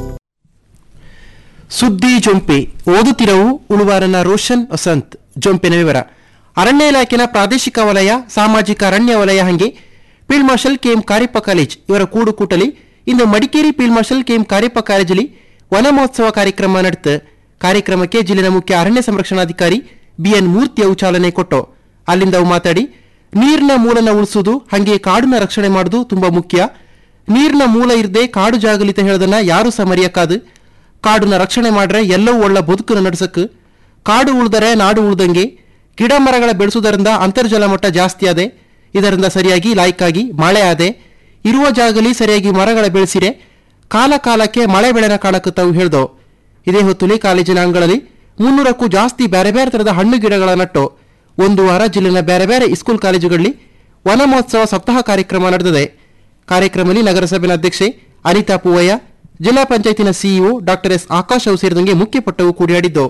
ಸುದ್ದಿ ಜೊಂಪೆ ಓದುತ್ತಿರವು ಉಳುವಾರನ ರೋಷನ್ ವಸಂತ್ ಜೊಂಪೆನ ವಿವರ ಅರಣ್ಯ ಇಲಾಖೆನ ಪ್ರಾದೇಶಿಕ ವಲಯ ಸಾಮಾಜಿಕ ಅರಣ್ಯ ವಲಯ ಹಂಗೆ field marshal KM Kariappa college ಇವರ ಕೂಡುಕೂಟಲಿ ಇಂದು Madikeri field marshal KM Kariappa ಕಾಲೇಜಲ್ಲಿ ವನ ಮಹೋತ್ಸವ ಕಾರ್ಯಕ್ರಮ ನಡೆತು ಕಾರ್ಯಕ್ರಮಕ್ಕೆ ಜಿಲ್ಲೆನ ಮುಖ್ಯ ಅರಣ್ಯ ಸಂರಕ್ಷಣಾಧಿಕಾರಿ ಬಿಎನ್ ಮೂರ್ತಿ ಅವು ಚಾಲನೆ ಕೊಟ್ಟು ಅಲ್ಲಿಂದ ಅವು ಮಾತಾಡಿ ನೀರಿನ ಮೂಲನ ಉಳಿಸುವುದು ಹಂಗೆ ಕಾಡನ್ನ ರಕ್ಷಣೆ ಮಾಡುವುದು ತುಂಬಾ ಮುಖ್ಯ ನೀರಿನ ಮೂಲ ಇರದೆ ಕಾಡು ಜಾಗಲಿತ ಹೇಳೋದನ್ನ ಯಾರು ಸಹ ಮರೆಯಕ್ಕಾದು ಕಾಡನ್ನ ರಕ್ಷಣೆ ಮಾಡ್ರೆ ಎಲ್ಲವೂ ಒಳ್ಳೆ ಬದುಕನ್ನು ನಡೆಸಕ್ ಕಾಡು ಉಳಿದರೆ ನಾಡು ಉಳ್ದಂಗೆ ಗಿಡ ಮರಗಳ ಬೆಳೆಸುವುದರಿಂದ ಅಂತರ್ಜಲ ಮಟ್ಟ ಜಾಸ್ತಿ ಆದೆ ಇದರಿಂದ ಸರಿಯಾಗಿ ಲಾಯ್ಕಾಗಿ ಮಳೆ ಆದೆ ಇರುವ ಜಾಗಲಿ ಸರಿಯಾಗಿ ಮರಗಳ ಬೆಳೆಸಿರೆ ಕಾಲ ಕಾಲಕ್ಕೆ ಮಳೆ ಬೆಳೆನ ಕಾಣಕ್ಕೆ ತಾವು ಹೇಳ್ದೋ ಇದೇ ಹೊತ್ತುಲಿ ಕಾಲೇಜಿನ ಅಂಗಳಲ್ಲಿ ಮುನ್ನೂರಕ್ಕೂ ಜಾಸ್ತಿ ಬೇರೆ ಬೇರೆ ತರದ ಹಣ್ಣು ಗಿಡಗಳ ನಟ್ಟು ಒಂದು ವಾರ ಜಿಲ್ಲೆನ ಬೇರೆ ಬೇರೆ ಸ್ಕೂಲ್ ಕಾಲೇಜುಗಳಲ್ಲಿ ವನ ಮಹೋತ್ಸವ ಸಪ್ತಾಹ ಕಾರ್ಯಕ್ರಮ ನಡೆದಿದೆ ಕಾರ್ಯಕ್ರಮದಲ್ಲಿ ನಗರಸಭೆನ ಅಧ್ಯಕ್ಷೆ ಅನಿತಾ ಪೂವಯ್ಯ ಜಿಲ್ಲಾ ಪಂಚಾಯತಿನ ಸಿಇಒ ಡಾಕ್ಟರ್ ಎಸ್ ಆಕಾಶ್ ಅವು ಸೇರಿದಂಗೆ ಮುಖ್ಯ ಪಟ್ಟವು ಕೂಡಿಯಾಡಿದ್ದು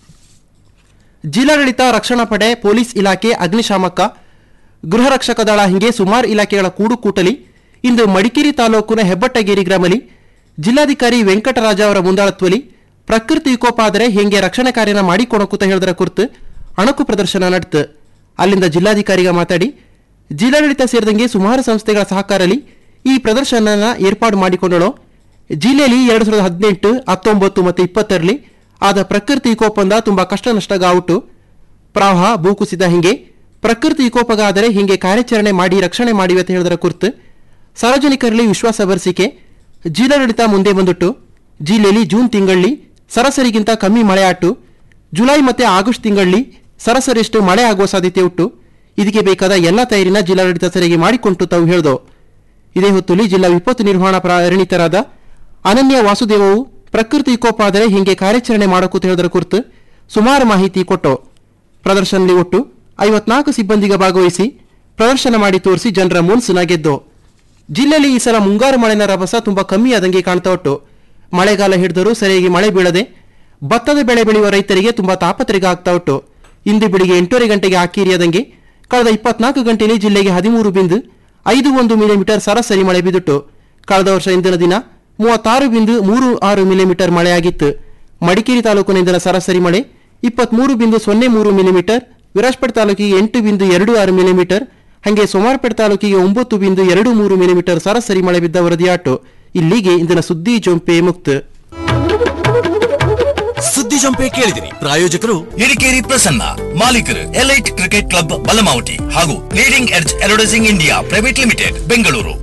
ಜಿಲ್ಲಾಡಳಿತ ರಕ್ಷಣಾ ಪಡೆ ಪೊಲೀಸ್ ಇಲಾಖೆ ಅಗ್ನಿಶಾಮಕ ಗೃಹ ರಕ್ಷಕ ದಳ ಹಿಂಗೆ ಸುಮಾರು ಇಲಾಖೆಗಳ ಕೂಡುಕೂಟಲಿ ಇಂದು ಮಡಿಕೇರಿ ತಾಲೂಕಿನ ಹೆಬ್ಬಟ್ಟಗೇರಿ ಗ್ರಾಮದಲ್ಲಿ ಜಿಲ್ಲಾಧಿಕಾರಿ ವೆಂಕಟರಾಜ ಅವರ ಮುಂದಾಳತ್ವದಲ್ಲಿ ಪ್ರಕೃತಿ ವಿಕೋಪ ಆದರೆ ಹೆಂಗೆ ರಕ್ಷಣೆ ಕಾರ್ಯನ ಮಾಡಿಕೊಡಕೂತ ಹೇಳಿದರ ಕುರಿತು ಅಣಕು ಪ್ರದರ್ಶನ ನಡೆತು ಅಲ್ಲಿಂದ ಜಿಲ್ಲಾಧಿಕಾರಿಗ ಮಾತಾಡಿ ಜಿಲ್ಲಾಡಳಿತ ಸೇರಿದಂಗೆ ಸುಮಾರು ಸಂಸ್ಥೆಗಳ ಸಹಕಾರದಲ್ಲಿ ಈ ಪ್ರದರ್ಶನನ ಏರ್ಪಾಡು ಮಾಡಿಕೊಂಡಳು ಜಿಲ್ಲೆಯಲ್ಲಿ ಎರಡು ಸಾವಿರದ ಹದಿನೆಂಟು ಹತ್ತೊಂಬತ್ತು ಮತ್ತು ಇಪ್ಪತ್ತರಲ್ಲಿ ಆದ ಪ್ರಕೃತಿ ವಿಕೋಪದಿಂದ ತುಂಬಾ ಕಷ್ಟ ನಷ್ಟಗಾವುಟು ಪ್ರವಾಹ ಭೂಕುಸಿತ ಹಿಂಗೆ ಪ್ರಕೃತಿ ವಿಕೋಪಗ ಆದರೆ ಹಿಂಗೆ ಕಾರ್ಯಾಚರಣೆ ಮಾಡಿ ರಕ್ಷಣೆ ಮಾಡಿವೆ ಅಂತ ಹೇಳಿದರ ಕುರಿತು ಸಾರ್ವಜನಿಕರಲ್ಲಿ ವಿಶ್ವಾಸ ಬರೆಸಿಕೆ ಜಿಲ್ಲಾಡಳಿತ ಮುಂದೆ ಬಂದುಟ್ಟು ಜಿಲ್ಲೆಯಲ್ಲಿ ಜೂನ್ ತಿಂಗಳಲ್ಲಿ ಸರಾಸರಿಗಿಂತ ಕಮ್ಮಿ ಮಳೆ ಆಟು ಜುಲೈ ಮತ್ತೆ ಆಗಸ್ಟ್ ತಿಂಗಳಲ್ಲಿ ಸರಾಸರಿಯಷ್ಟು ಮಳೆ ಆಗುವ ಸಾಧ್ಯತೆ ಉಂಟು ಇದಕ್ಕೆ ಬೇಕಾದ ಎಲ್ಲ ತಯಾರಿನ ಜಿಲ್ಲಾಡಳಿತ ಸರಿಯಾಗಿ ಮಾಡಿಕೊಂಡು ತಾವು ಹೇಳ್ದೋ ಇದೇ ಹೊತ್ತುಲಿ ಜಿಲ್ಲಾ ವಿಪತ್ತು ನಿರ್ವಹಣಾ ಪರಿಣಿತರಾದ ಅನನ್ಯ ವಾಸುದೇವವು ಪ್ರಕೃತಿ ವಿಕೋಪ ಆದರೆ ಹಿಂಗೆ ಕಾರ್ಯಾಚರಣೆ ಮಾಡೋಕೂತ ಹೇಳೋದರ ಕುರಿತು ಸುಮಾರು ಮಾಹಿತಿ ಕೊಟ್ಟು ಪ್ರದರ್ಶನದಲ್ಲಿ ಒಟ್ಟು ಐವತ್ನಾಲ್ಕು ಸಿಬ್ಬಂದಿಗ ಭಾಗವಹಿಸಿ ಪ್ರದರ್ಶನ ಮಾಡಿ ತೋರಿಸಿ ಜನರ ಮುನ್ಸನ್ನ ಗೆದ್ದು ಜಿಲ್ಲೆಯಲ್ಲಿ ಈ ಸಲ ಮುಂಗಾರು ಮಳೆನ ರಭಸ ತುಂಬಾ ಕಮ್ಮಿ ಆದಂಗೆ ಕಾಣ್ತಾ ಉಂಟು ಮಳೆಗಾಲ ಹಿಡಿದರೂ ಸರಿಯಾಗಿ ಮಳೆ ಬೀಳದೆ ಭತ್ತದ ಬೆಳೆ ಬೆಳೆಯುವ ರೈತರಿಗೆ ತುಂಬಾ ತಾಪತ್ರೆಗೆ ಆಗ್ತಾ ಉಂಟು ಇಂದು ಬೆಳಿಗ್ಗೆ ಎಂಟೂವರೆ ಗಂಟೆಗೆ ಆಕೀರಿಯಾದಂಗೆ ಕಳೆದ ಇಪ್ಪತ್ನಾಲ್ಕು ಗಂಟೆಯಲ್ಲಿ ಜಿಲ್ಲೆಗೆ ಹದಿಮೂರು ಬಿಂದು ಐದು ಒಂದು ಮಿಲಿಮೀಟರ್ ಸರಾಸರಿ ಮಳೆ ಬಿದ್ದಿತ್ತು ಕಳೆದ ವರ್ಷ ಇಂದಿನ ದಿನ ಮೂವತ್ತಾರು ಬಿಂದು ಮೂರು ಆರು ಮಿಲಿಮೀಟರ್ ಮಳೆಯಾಗಿತ್ತು ಮಡಿಕೇರಿ ತಾಲೂಕಿನ ಇಂದಿನ ಸರಾಸರಿ ಮಳೆ ಇಪ್ಪತ್ಮೂರು ಬಿಂದು ಸೊನ್ನೆ ಮೂರು ಮಿಲಿಮೀಟರ್ ವಿರಾಜಪೇಟೆ ತಾಲೂಕಿಗೆ ಎಂಟು ಬಿಂದು ಎರಡು ಆರು ಮಿಲಿಮೀಟರ್ ಹಾಗೆ ಸೋಮಾರಪೇಟೆ ತಾಲೂಕಿಗೆ ಒಂಬತ್ತು ಬಿಂದು ಎರಡು ಮೂರು ಮಿಲಿಮೀಟರ್ ಸರಾಸರಿ ಮಳೆ ಬಿದ್ದ ವರದಿಯಾಟು ಇಲ್ಲಿಗೆ ಇಂದಿನ ಸುದ್ದಿ ಜೊಂಪೆ ಮುಕ್ತ ಸುದ್ದಿ ಜಂಪೆ ಕೇಳಿದಿರಿ ಪ್ರಾಯೋಜಕರು ಎಡಿಕೇರಿ ಪ್ರಸನ್ನ ಮಾಲೀಕರು ಎಲೈಟ್ ಕ್ರಿಕೆಟ್ ಕ್ಲಬ್ ಬಲಮಾವಟಿ ಹಾಗೂ leading edge advertising India private limited Bengaluru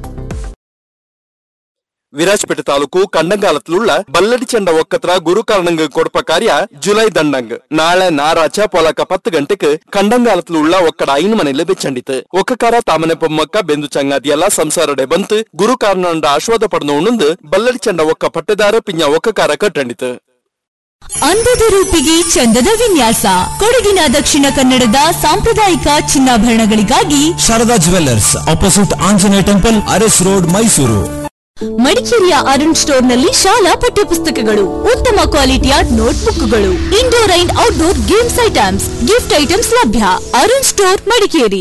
Virajpet taluk ಕಂಡಂಗಾಲತ್ಲುಳ್ಳ ಬಲ್ಲಡಿ ಚಂಡ ಒಕ್ಕತ್ರ ಗುರುಕಾರಣಂಗ್ ಕೊಡಪ ಕಾರ್ಯ ಜುಲೈ ದಂಡಂಗ್ ನಾಳೆ ನಾರಾಚ ಪೊಲಕ ಪತ್ತು ಗಂಟೆಗೆ ಕಂಡಂಗಾಲತ್ಲುಳ್ಳ ಒಕ್ಕಡ ಐನ್ ಮನೆಯಲ್ಲಿ ಬೆಚ್ಚಂಡಿತು ಒಕ್ಕಕಾರ ತಾಮನೆ ಪೊಮ್ಮಕ್ಕ ಬೆಂದು ಚಂಗಾದಿಯಲ್ಲ ಸಂಸಾರಡೆ ಬಂತು ಗುರುಕಾರಣಂಡ ಆಶ್ವಾದ ಪಡೆದು ಬಲ್ಲಡಿ ಚಂಡ ಒಕ್ಕ ಪಟ್ಟೆದಾರ ಪಿಂಜ ಒಕ್ಕಕಾರ ಕಟ್ಟಂಡಿತು ಅಂದದ ರೂಪಿಗೆ ಚಂದದ ವಿನ್ಯಾಸ ಕೊಡಗಿನ ದಕ್ಷಿಣ ಕನ್ನಡದ ಸಾಂಪ್ರದಾಯಿಕ ಚಿನ್ನಾಭರಣಗಳಿಗಾಗಿ Sharada jewellers opposite Anjaneya temple Aras road Mysuru ಮಡಿಕೇರಿಯ ಅರುಣ್ ಸ್ಟೋರ್ನಲ್ಲಿ ಶಾಲಾ ಪಠ್ಯಪುಸ್ತಕಗಳು ಉತ್ತಮ ಕ್ವಾಲಿಟಿಯ ನೋಟ್ಬುಕ್ಗಳು indoor and outdoor games items gift items ಲಭ್ಯ Arun store Madikeri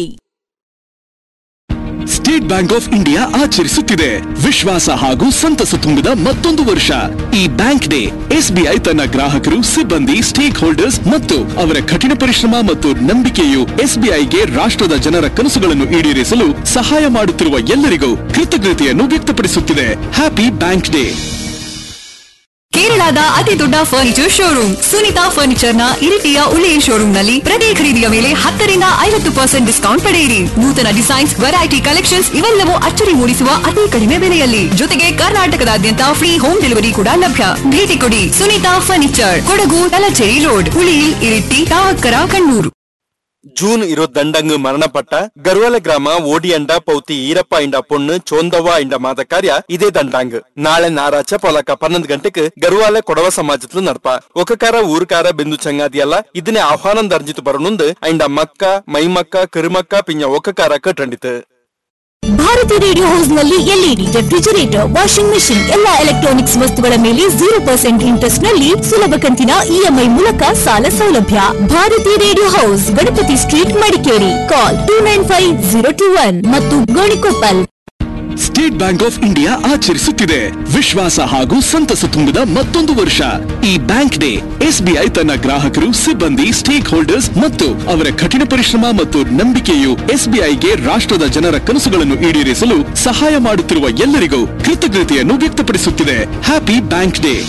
State Bank of India ಆಚರಿಸುತ್ತಿದೆ ವಿಶ್ವಾಸ ಹಾಗೂ ಸಂತಸ ತುಂಬಿದ ಮತ್ತೊಂದು ವರ್ಷ ಈ ಬ್ಯಾಂಕ್ ಡೇ ಎಸ್ಬಿಐ ತನ್ನ ಗ್ರಾಹಕರು ಸಿಬ್ಬಂದಿ ಸ್ಟೇಕ್ ಹೋಲ್ಡರ್ಸ್ ಮತ್ತು ಅವರ ಕಠಿಣ ಪರಿಶ್ರಮ ಮತ್ತು ನಂಬಿಕೆಯು ಎಸ್ಬಿಐಗೆ ರಾಷ್ಟ್ರದ ಜನರ ಕನಸುಗಳನ್ನು ಈಡೇರಿಸಲು ಸಹಾಯ ಮಾಡುತ್ತಿರುವ ಎಲ್ಲರಿಗೂ ಕೃತಜ್ಞತೆಯನ್ನು ವ್ಯಕ್ತಪಡಿಸುತ್ತಿದೆ ಹ್ಯಾಪಿ ಬ್ಯಾಂಕ್ ಡೇ ಕೇರಳದ ಅತಿ ದೊಡ್ಡ ಫರ್ನಿಚರ್ ಶೋರೂಮ್ ಸುನಿತಾ ಫರ್ನಿಚರ್ ನ ಇರಿಟಿಯ ಉಳಿಯ ಶೋರೂಮ್ ನಲ್ಲಿ ಪ್ರತಿ ಖರೀದಿಯ ಮೇಲೆ ಹತ್ತರಿಂದ ಐವತ್ತು ಪರ್ಸೆಂಟ್ ಡಿಸ್ಕೌಂಟ್ ಪಡೆಯಿರಿ ನೂತನ ಡಿಸೈನ್ಸ್ ವೆರೈಟಿ ಕಲೆಕ್ಷನ್ಸ್ ಇವೆಲ್ಲವೂ ಅಚ್ಚರಿ ಮೂಡಿಸುವ ಅತಿ ಕಡಿಮೆ ಬೆಲೆಯಲ್ಲಿ ಜೊತೆಗೆ ಕರ್ನಾಟಕದಾದ್ಯಂತ ಫ್ರೀ ಹೋಮ್ ಡೆಲಿವರಿ ಕೂಡ ಲಭ್ಯ ಭೇಟಿ ಕೊಡಿ ಸುನಿತಾ ಫರ್ನಿಚರ್ ಕೊಡಗು ತಲಚೇರಿ ರೋಡ್ ಹುಳಿಯಿಲ್ ಇರಿಟಿ ತಾವಕ್ಕರ ಕಣ್ಣೂರು ಜೂನ್ இருபத்தண்டங்கு மரணப்பட்ட கருவல கிராம ஓடியண்ட பௌத்தி ಈರಪ್ಪ ಇಂಡ ಪೊಣ್ಣು ಚೋಂದವ್ವ ಇಂಡ ಮಾದ ಕಾರ್ಯ ಇದೇ ದಂಡಾಂಗ್ ನಾಳೆ ನಾರಾಚ ಪೊಲಕ ಪನ್ನೊಂದು ಗಂಟೆಗೆ ಗರುವಾಲೆ ಕೊಡವ ಸಮಾಜತ್ಲು ನಡ್ಪ ಒಕಕಾರ ಊರ್ಕಾರ ಬಿಂದು ಚಂಗಾದಿಯಲ್ಲ ಇದನ್ನೇ ಆಹ್ವಾನಂ ದರ್ಜಿತು ಬರನುಂದು ಐಂಡ ಮಕ್ಕ ಮೈಮಕ್ಕ ಕಿರುಮಕ್ಕ ಪಿಂಜ ಒಕಕಾರ ಕಟ್ಟಂಡಿತು ಭಾರತಿ ರೇಡಿಯೋ ಹೌಸ್ ನಲ್ಲಿ ಎಲ್ಇಡಿ ರೆಫ್ರಿಜರೇಟರ್ ವಾಷಿಂಗ್ ಮೆಷಿನ್ ಎಲ್ಲಾ ಎಲೆಕ್ಟ್ರಾನಿಕ್ಸ್ ವಸ್ತುಗಳ ಮೇಲೆ ಜೀರೋ ಪರ್ಸೆಂಟ್ ಇಂಟ್ರೆಸ್ಟ್ ನಲ್ಲಿ ಸುಲಭ ಕಂತಿನ ಇಎಂಐ ಮೂಲಕ ಸಾಲ ಸೌಲಭ್ಯ Bharati radio house Ganapati street Madikeri call two nine five zero two one ಮತ್ತು Gonikoppal State Bank of India ಆಚರಿಸುತ್ತಿದೆ ವಿಶ್ವಾಸ ಹಾಗೂ ಸಂತಸ ತುಂಬಿದ ಮತ್ತೊಂದು ವರ್ಷ ಈ ಬ್ಯಾಂಕ್ ಡೇ ಎಸ್ಬಿಐ ತನ್ನ ಗ್ರಾಹಕರು ಸಿಬ್ಬಂದಿ ಸ್ಟೇಕ್ ಹೋಲ್ಡರ್ಸ್ ಮತ್ತು ಅವರ ಕಠಿಣ ಪರಿಶ್ರಮ ಮತ್ತು ನಂಬಿಕೆಯು ಎಸ್ಬಿಐಗೆ ರಾಷ್ಟ್ರದ ಜನರ ಕನಸುಗಳನ್ನು ಈಡೇರಿಸಲು ಸಹಾಯ ಮಾಡುತ್ತಿರುವ ಎಲ್ಲರಿಗೂ ಕೃತಜ್ಞತೆಯನ್ನು ವ್ಯಕ್ತಪಡಿಸುತ್ತಿದೆ ಹ್ಯಾಪಿ ಬ್ಯಾಂಕ್ ಡೇ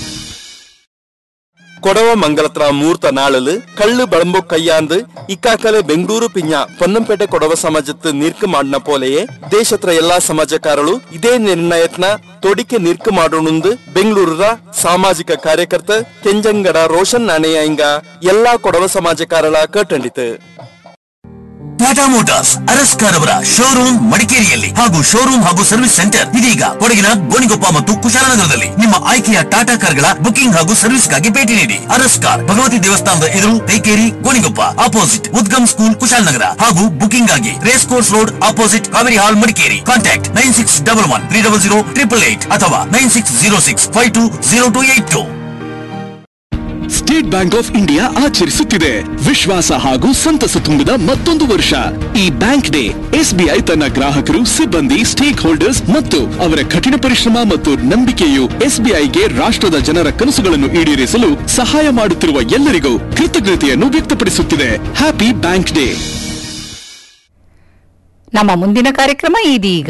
ಕೊಡವ ಮಂಗಲತ್ರ ಮೂರ್ತ ನಾಳಲು ಕಳ್ಳು ಬಳಂಬು ಕೈಯಾಂದು ಇಕ್ಕಾಕಲೆ ಬೆಂಗಳೂರು ಪಿಂಜ ಪೊನ್ನಂಪೇಟೆ ಕೊಡವ ಸಮಾಜತ್ ನಿರ್ಕ ಮಾಡಿನ ಪೋಲೆಯೇ ದೇಶತ್ರ ಎಲ್ಲಾ ಸಮಾಜಕಾರರು ಇದೇ ನಿರ್ಣಯತ್ನ ತೊಡಿಕೆ ನಿರ್ಕ ಮಾಡೋಣುಂದು ಬೆಂಗಳೂರ ಸಾಮಾಜಿಕ ಕಾರ್ಯಕರ್ತ ಕೆಂಜಂಗಡ ರೋಷನ್ ನಾಣೆಯ ಇಂಗ ಎಲ್ಲಾ ಕೊಡವ ಸಮಾಜಕಾರರ ಕಟ್ಟಂಡಿತು ಟಾಟಾ ಮೋಟಾರ್ಸ್ ಅರಸ್ಕಾರ್ ಅವರ ಶೋರೂಮ್ ಮಡಿಕೇರಿಯಲ್ಲಿ ಹಾಗೂ ಶೋರೂಮ್ ಹಾಗೂ ಸರ್ವಿಸ್ ಸೆಂಟರ್ ಇದೀಗ ಕೊಡಗಿನ ಗೋಣಿಗೊಪ್ಪ ಮತ್ತು ಕುಶಾಲನಗರದಲ್ಲಿ ನಿಮ್ಮ ಆಯ್ಕೆಯ ಟಾಟಾ ಕಾರ್ಗಳ ಬುಕಿಂಗ್ ಹಾಗೂ ಸರ್ವಿಸ್ಗಾಗಿ ಭೇಟಿ ನೀಡಿ ಅರಸ್ಕಾರ್ ಭಗವತಿ ದೇವಸ್ಥಾನದ ಎದುರು ತೈಕೇರಿ ಗೋಣಿಗೊಪ್ಪ ಆಪೋಸಿಟ್ ಉದ್ಗಮ್ ಸ್ಕೂಲ್ ಕುಶಾಲನಗರ ಹಾಗೂ ಬುಕಿಂಗ್ ಆಗಿ race course road opposite Kaveri hall Madikeri contact nine six double one three double zero triple eight ಅಥವಾ nine six zero six five two zero two eight two State Bank of India ಆಚರಿಸುತ್ತಿದೆ ವಿಶ್ವಾಸ ಹಾಗೂ ಸಂತಸ ತುಂಬಿದ ಮತ್ತೊಂದು ವರ್ಷ ಈ ಬ್ಯಾಂಕ್ ಡೇ ಎಸ್ಬಿಐ ತನ್ನ ಗ್ರಾಹಕರು ಸಿಬ್ಬಂದಿ ಸ್ಟೇಕ್ ಹೋಲ್ಡರ್ಸ್ ಮತ್ತು ಅವರ ಕಠಿಣ ಪರಿಶ್ರಮ ಮತ್ತು ನಂಬಿಕೆಯು ಎಸ್ಬಿಐಗೆ ರಾಷ್ಟ್ರದ ಜನರ ಕನಸುಗಳನ್ನು ಈಡೇರಿಸಲು ಸಹಾಯ ಮಾಡುತ್ತಿರುವ ಎಲ್ಲರಿಗೂ ಕೃತಜ್ಞತೆಯನ್ನು ವ್ಯಕ್ತಪಡಿಸುತ್ತಿದೆ ಹ್ಯಾಪಿ ಬ್ಯಾಂಕ್ ಡೇ ನಮ್ಮ ಮುಂದಿನ ಕಾರ್ಯಕ್ರಮ ಇದೀಗ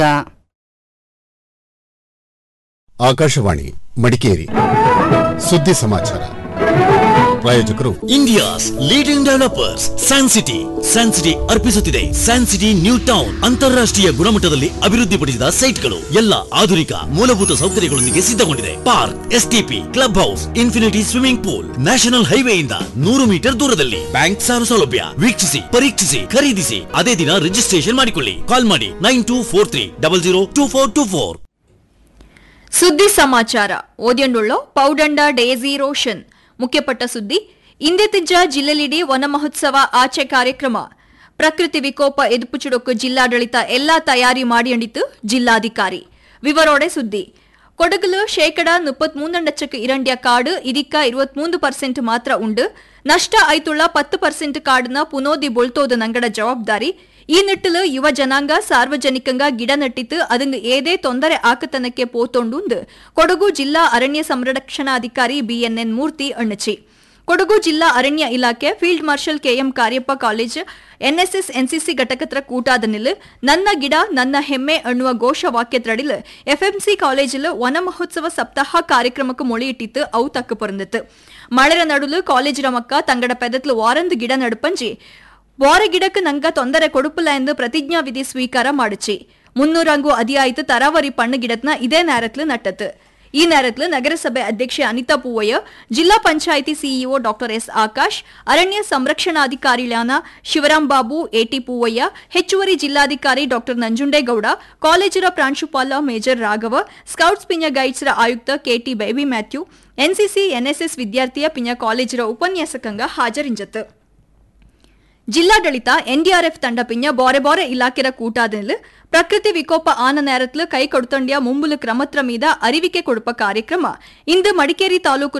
ಆಕಾಶವಾಣಿ ಮಡಿಕೇರಿ ಸುದ್ದಿ ಸಮಾಚಾರ ಪ್ರಾಯೋಜಕರು India's leading developers San city San city ಅರ್ಪಿಸುತ್ತಿದೆ ಸ್ಯಾನ್ ಸಿಟಿ ನ್ಯೂ ಟೌನ್ ಅಂತಾರಾಷ್ಟ್ರೀಯ ಗುಣಮಟ್ಟದಲ್ಲಿ ಅಭಿವೃದ್ಧಿಪಡಿಸಿದ ಸೈಟ್ಗಳು ಎಲ್ಲ ಆಧುನಿಕ ಮೂಲಭೂತ ಸೌಕರ್ಯಗಳೊಂದಿಗೆ ಸಿದ್ಧಗೊಂಡಿದೆ park STP club house infinity swimming pool national ಹೈವೇಯಿಂದ ನೂರು ಮೀಟರ್ ದೂರದಲ್ಲಿ ಬ್ಯಾಂಕ್ ಸಾಲ ಸೌಲಭ್ಯ ವೀಕ್ಷಿಸಿ ಪರೀಕ್ಷಿಸಿ ಖರೀದಿಸಿ ಅದೇ ದಿನ ರಿಜಿಸ್ಟ್ರೇಷನ್ ಮಾಡಿಕೊಳ್ಳಿ ಕಾಲ್ ಮಾಡಿ nine two four three double zero two four two four ಸುದ್ದಿ ಸಮಾಚಾರ ಓದ್ಯಂಡುಳ್ಳೋ ಪೌಡಂಡ ಡೇಸಿ ರೋಷನ್ ಮುಖ್ಯಪಟ್ಟ ಸುದ್ದಿ ಇಂದೆತಿಜ್ಜ ಜಿಲ್ಲೆಲಿಡಿ ವನ ಮಹೋತ್ಸವ ಆಚೆ ಕಾರ್ಯಕ್ರಮ ಪ್ರಕೃತಿ ವಿಕೋಪ ಎದುಪುಚುಡೊಕ್ಕು ಜಿಲ್ಲಾಡಳಿತ ಎಲ್ಲಾ ತಯಾರಿ ಮಾಡಿಯಂಡಿತು ಜಿಲ್ಲಾಧಿಕಾರಿ ವಿವರೋಡೆ ಸುದ್ದಿ ಕೊಡಗಲು ಶೇಕಡ ಮುಪ್ಪತ್ಮೂಂದಂಡಚ್ಚಕ್ಕೆ ಇರಂಡ್ಯ ಕಾಡು ಇದಕ್ಕ ഇരുപത്തിമൂന്ന് ಪರ್ಸೆಂಟ್ ಮಾತ್ರ ಉಂಡು ನಷ್ಟ ಐತುಳ್ಳ ಪತ್ತು ಪರ್ಸೆಂಟ್ ಕಾಡನ್ನ ಪುನೋದಿ ಬೊಳ್ತೋದ ನಂಗಡ ಜವಾಬ್ದಾರಿ ಈ ನಿಟ್ಟಿಲು ಯುವ ಜನಾಂಗ ಸಾರ್ವಜನಿಕಂಗ ಗಿಡ ನಟ್ಟಿತ್ತು ಅದಂಗ ಏದೇ ತೊಂದರೆ ಆಕತನಕ್ಕೆ ಪೋತೊಂಡುಂದು ಕೊಡಗು ಜಿಲ್ಲಾ ಅರಣ್ಯ ಸಂರಕ್ಷಣಾಧಿಕಾರಿ ಬಿಎನ್ಎನ್ ಮೂರ್ತಿ ಅಣ್ಣಚಿ ಕೊಡಗು ಜಿಲ್ಲಾ ಅರಣ್ಯ ಇಲಾಖೆ field marshal KM Kariappa college NSS NCC ಘಟಕತ್ರ ಕೂಟಾದನಿಲ್ ನನ್ನ ಗಿಡ ನನ್ನ ಹೆಮ್ಮೆ ಅನ್ನುವ ಘೋಷವಾಕ್ಯತ್ರಡಿಲ್ ಎಫ್ಎಂಸಿ ಕಾಲೇಜಿಲ್ ವನ ಮಹೋತ್ಸವ ಸಪ್ತಾಹ ಕಾರ್ಯಕ್ರಮಕ್ಕೆ ಮೊಳೆಯಿಟ್ಟಿತ್ತು ಅವು ತಕ್ಕ ಪೊರಂದಿತ್ತು ಮಳೆರ ನಡುಲು ಕಾಲೇಜಿನ ಮಕ್ಕ ತಂಗಡ ಪೆದತ್ಲು ವಾರಂದು ಗಿಡ ನಡುಪಂಜಿ ವಾರ ಗಿಡಕ್ಕೆ ನಂಗ ತೊಂದರೆ ಕೊಡುಪಿಲ್ಲ ಎಂದು ಪ್ರತಿಜ್ಞಾ ವಿಧಿ ಸ್ವೀಕಾರ ಮಾಡಿಚಿ ಮುನ್ನೂರಂಗು ಅದಿಯಾಯ್ತು ತರಾವರಿ ಪಣ್ಣು ಗಿಡತ್ನ ಇದೇ ನೇರತ್ಲು ನಟ್ಟತ್ತು ಈ ನೇರತ್ಲು ನಗರಸಭೆ ಅಧ್ಯಕ್ಷೆ ಅನಿತಾ ಪೂವಯ್ಯ ಜಿಲ್ಲಾ ಪಂಚಾಯಿತಿ ಸಿಇಒ ಡಾಕ್ಟರ್ ಎಸ್ ಆಕಾಶ್ ಅರಣ್ಯ ಸಂರಕ್ಷಣಾಧಿಕಾರಿಗಳಾನ ಶಿವರಾಮ್ ಬಾಬು ಎಟಿ ಪೂವಯ್ಯ ಹೆಚ್ಚುವರಿ ಜಿಲ್ಲಾಧಿಕಾರಿ ಡಾಕ್ಟರ್ ನಂಜುಂಡೇಗೌಡ ಕಾಲೇಜಿನ ಪ್ರಾಂಶುಪಾಲ ಮೇಜರ್ ರಾಘವ ಸ್ಕೌಟ್ಸ್ ಪಿಂಜ ಗೈಡ್ಸ್ರ ಆಯುಕ್ತ KT Baby Mathew NCC NSS ವಿದ್ಯಾರ್ಥಿಯ ಪಿಂಜ ಕಾಲೇಜಿನ ಉಪನ್ಯಾಸಕಂಗ ಹಾಜರಿಂಜತ್ತು ಜಿಲ್ಲಾಡಳಿತ ಎನ್ಡಿಆರ್ಎಫ್ ತಂಡ ಪಿಂಜ ಬಾರೆ ಬಾರೆ ಇಲಾಖೆರ ಕೂಟಾದಲ್ಲಿ ಪ್ರಕೃತಿ ವಿಕೋಪ ಆನ ನೇರತ್ಲು ಕೈ ಕೊಡುತಂಡ್ಯ ಮುಂಬುಲು ಕ್ರಮತ್ರ ಮೀದ ಅರಿವಿಕೆ ಕೊಡುಪ ಕಾರ್ಯಕ್ರಮ ಇಂದು ಮಡಿಕೇರಿ ತಾಲೂಕು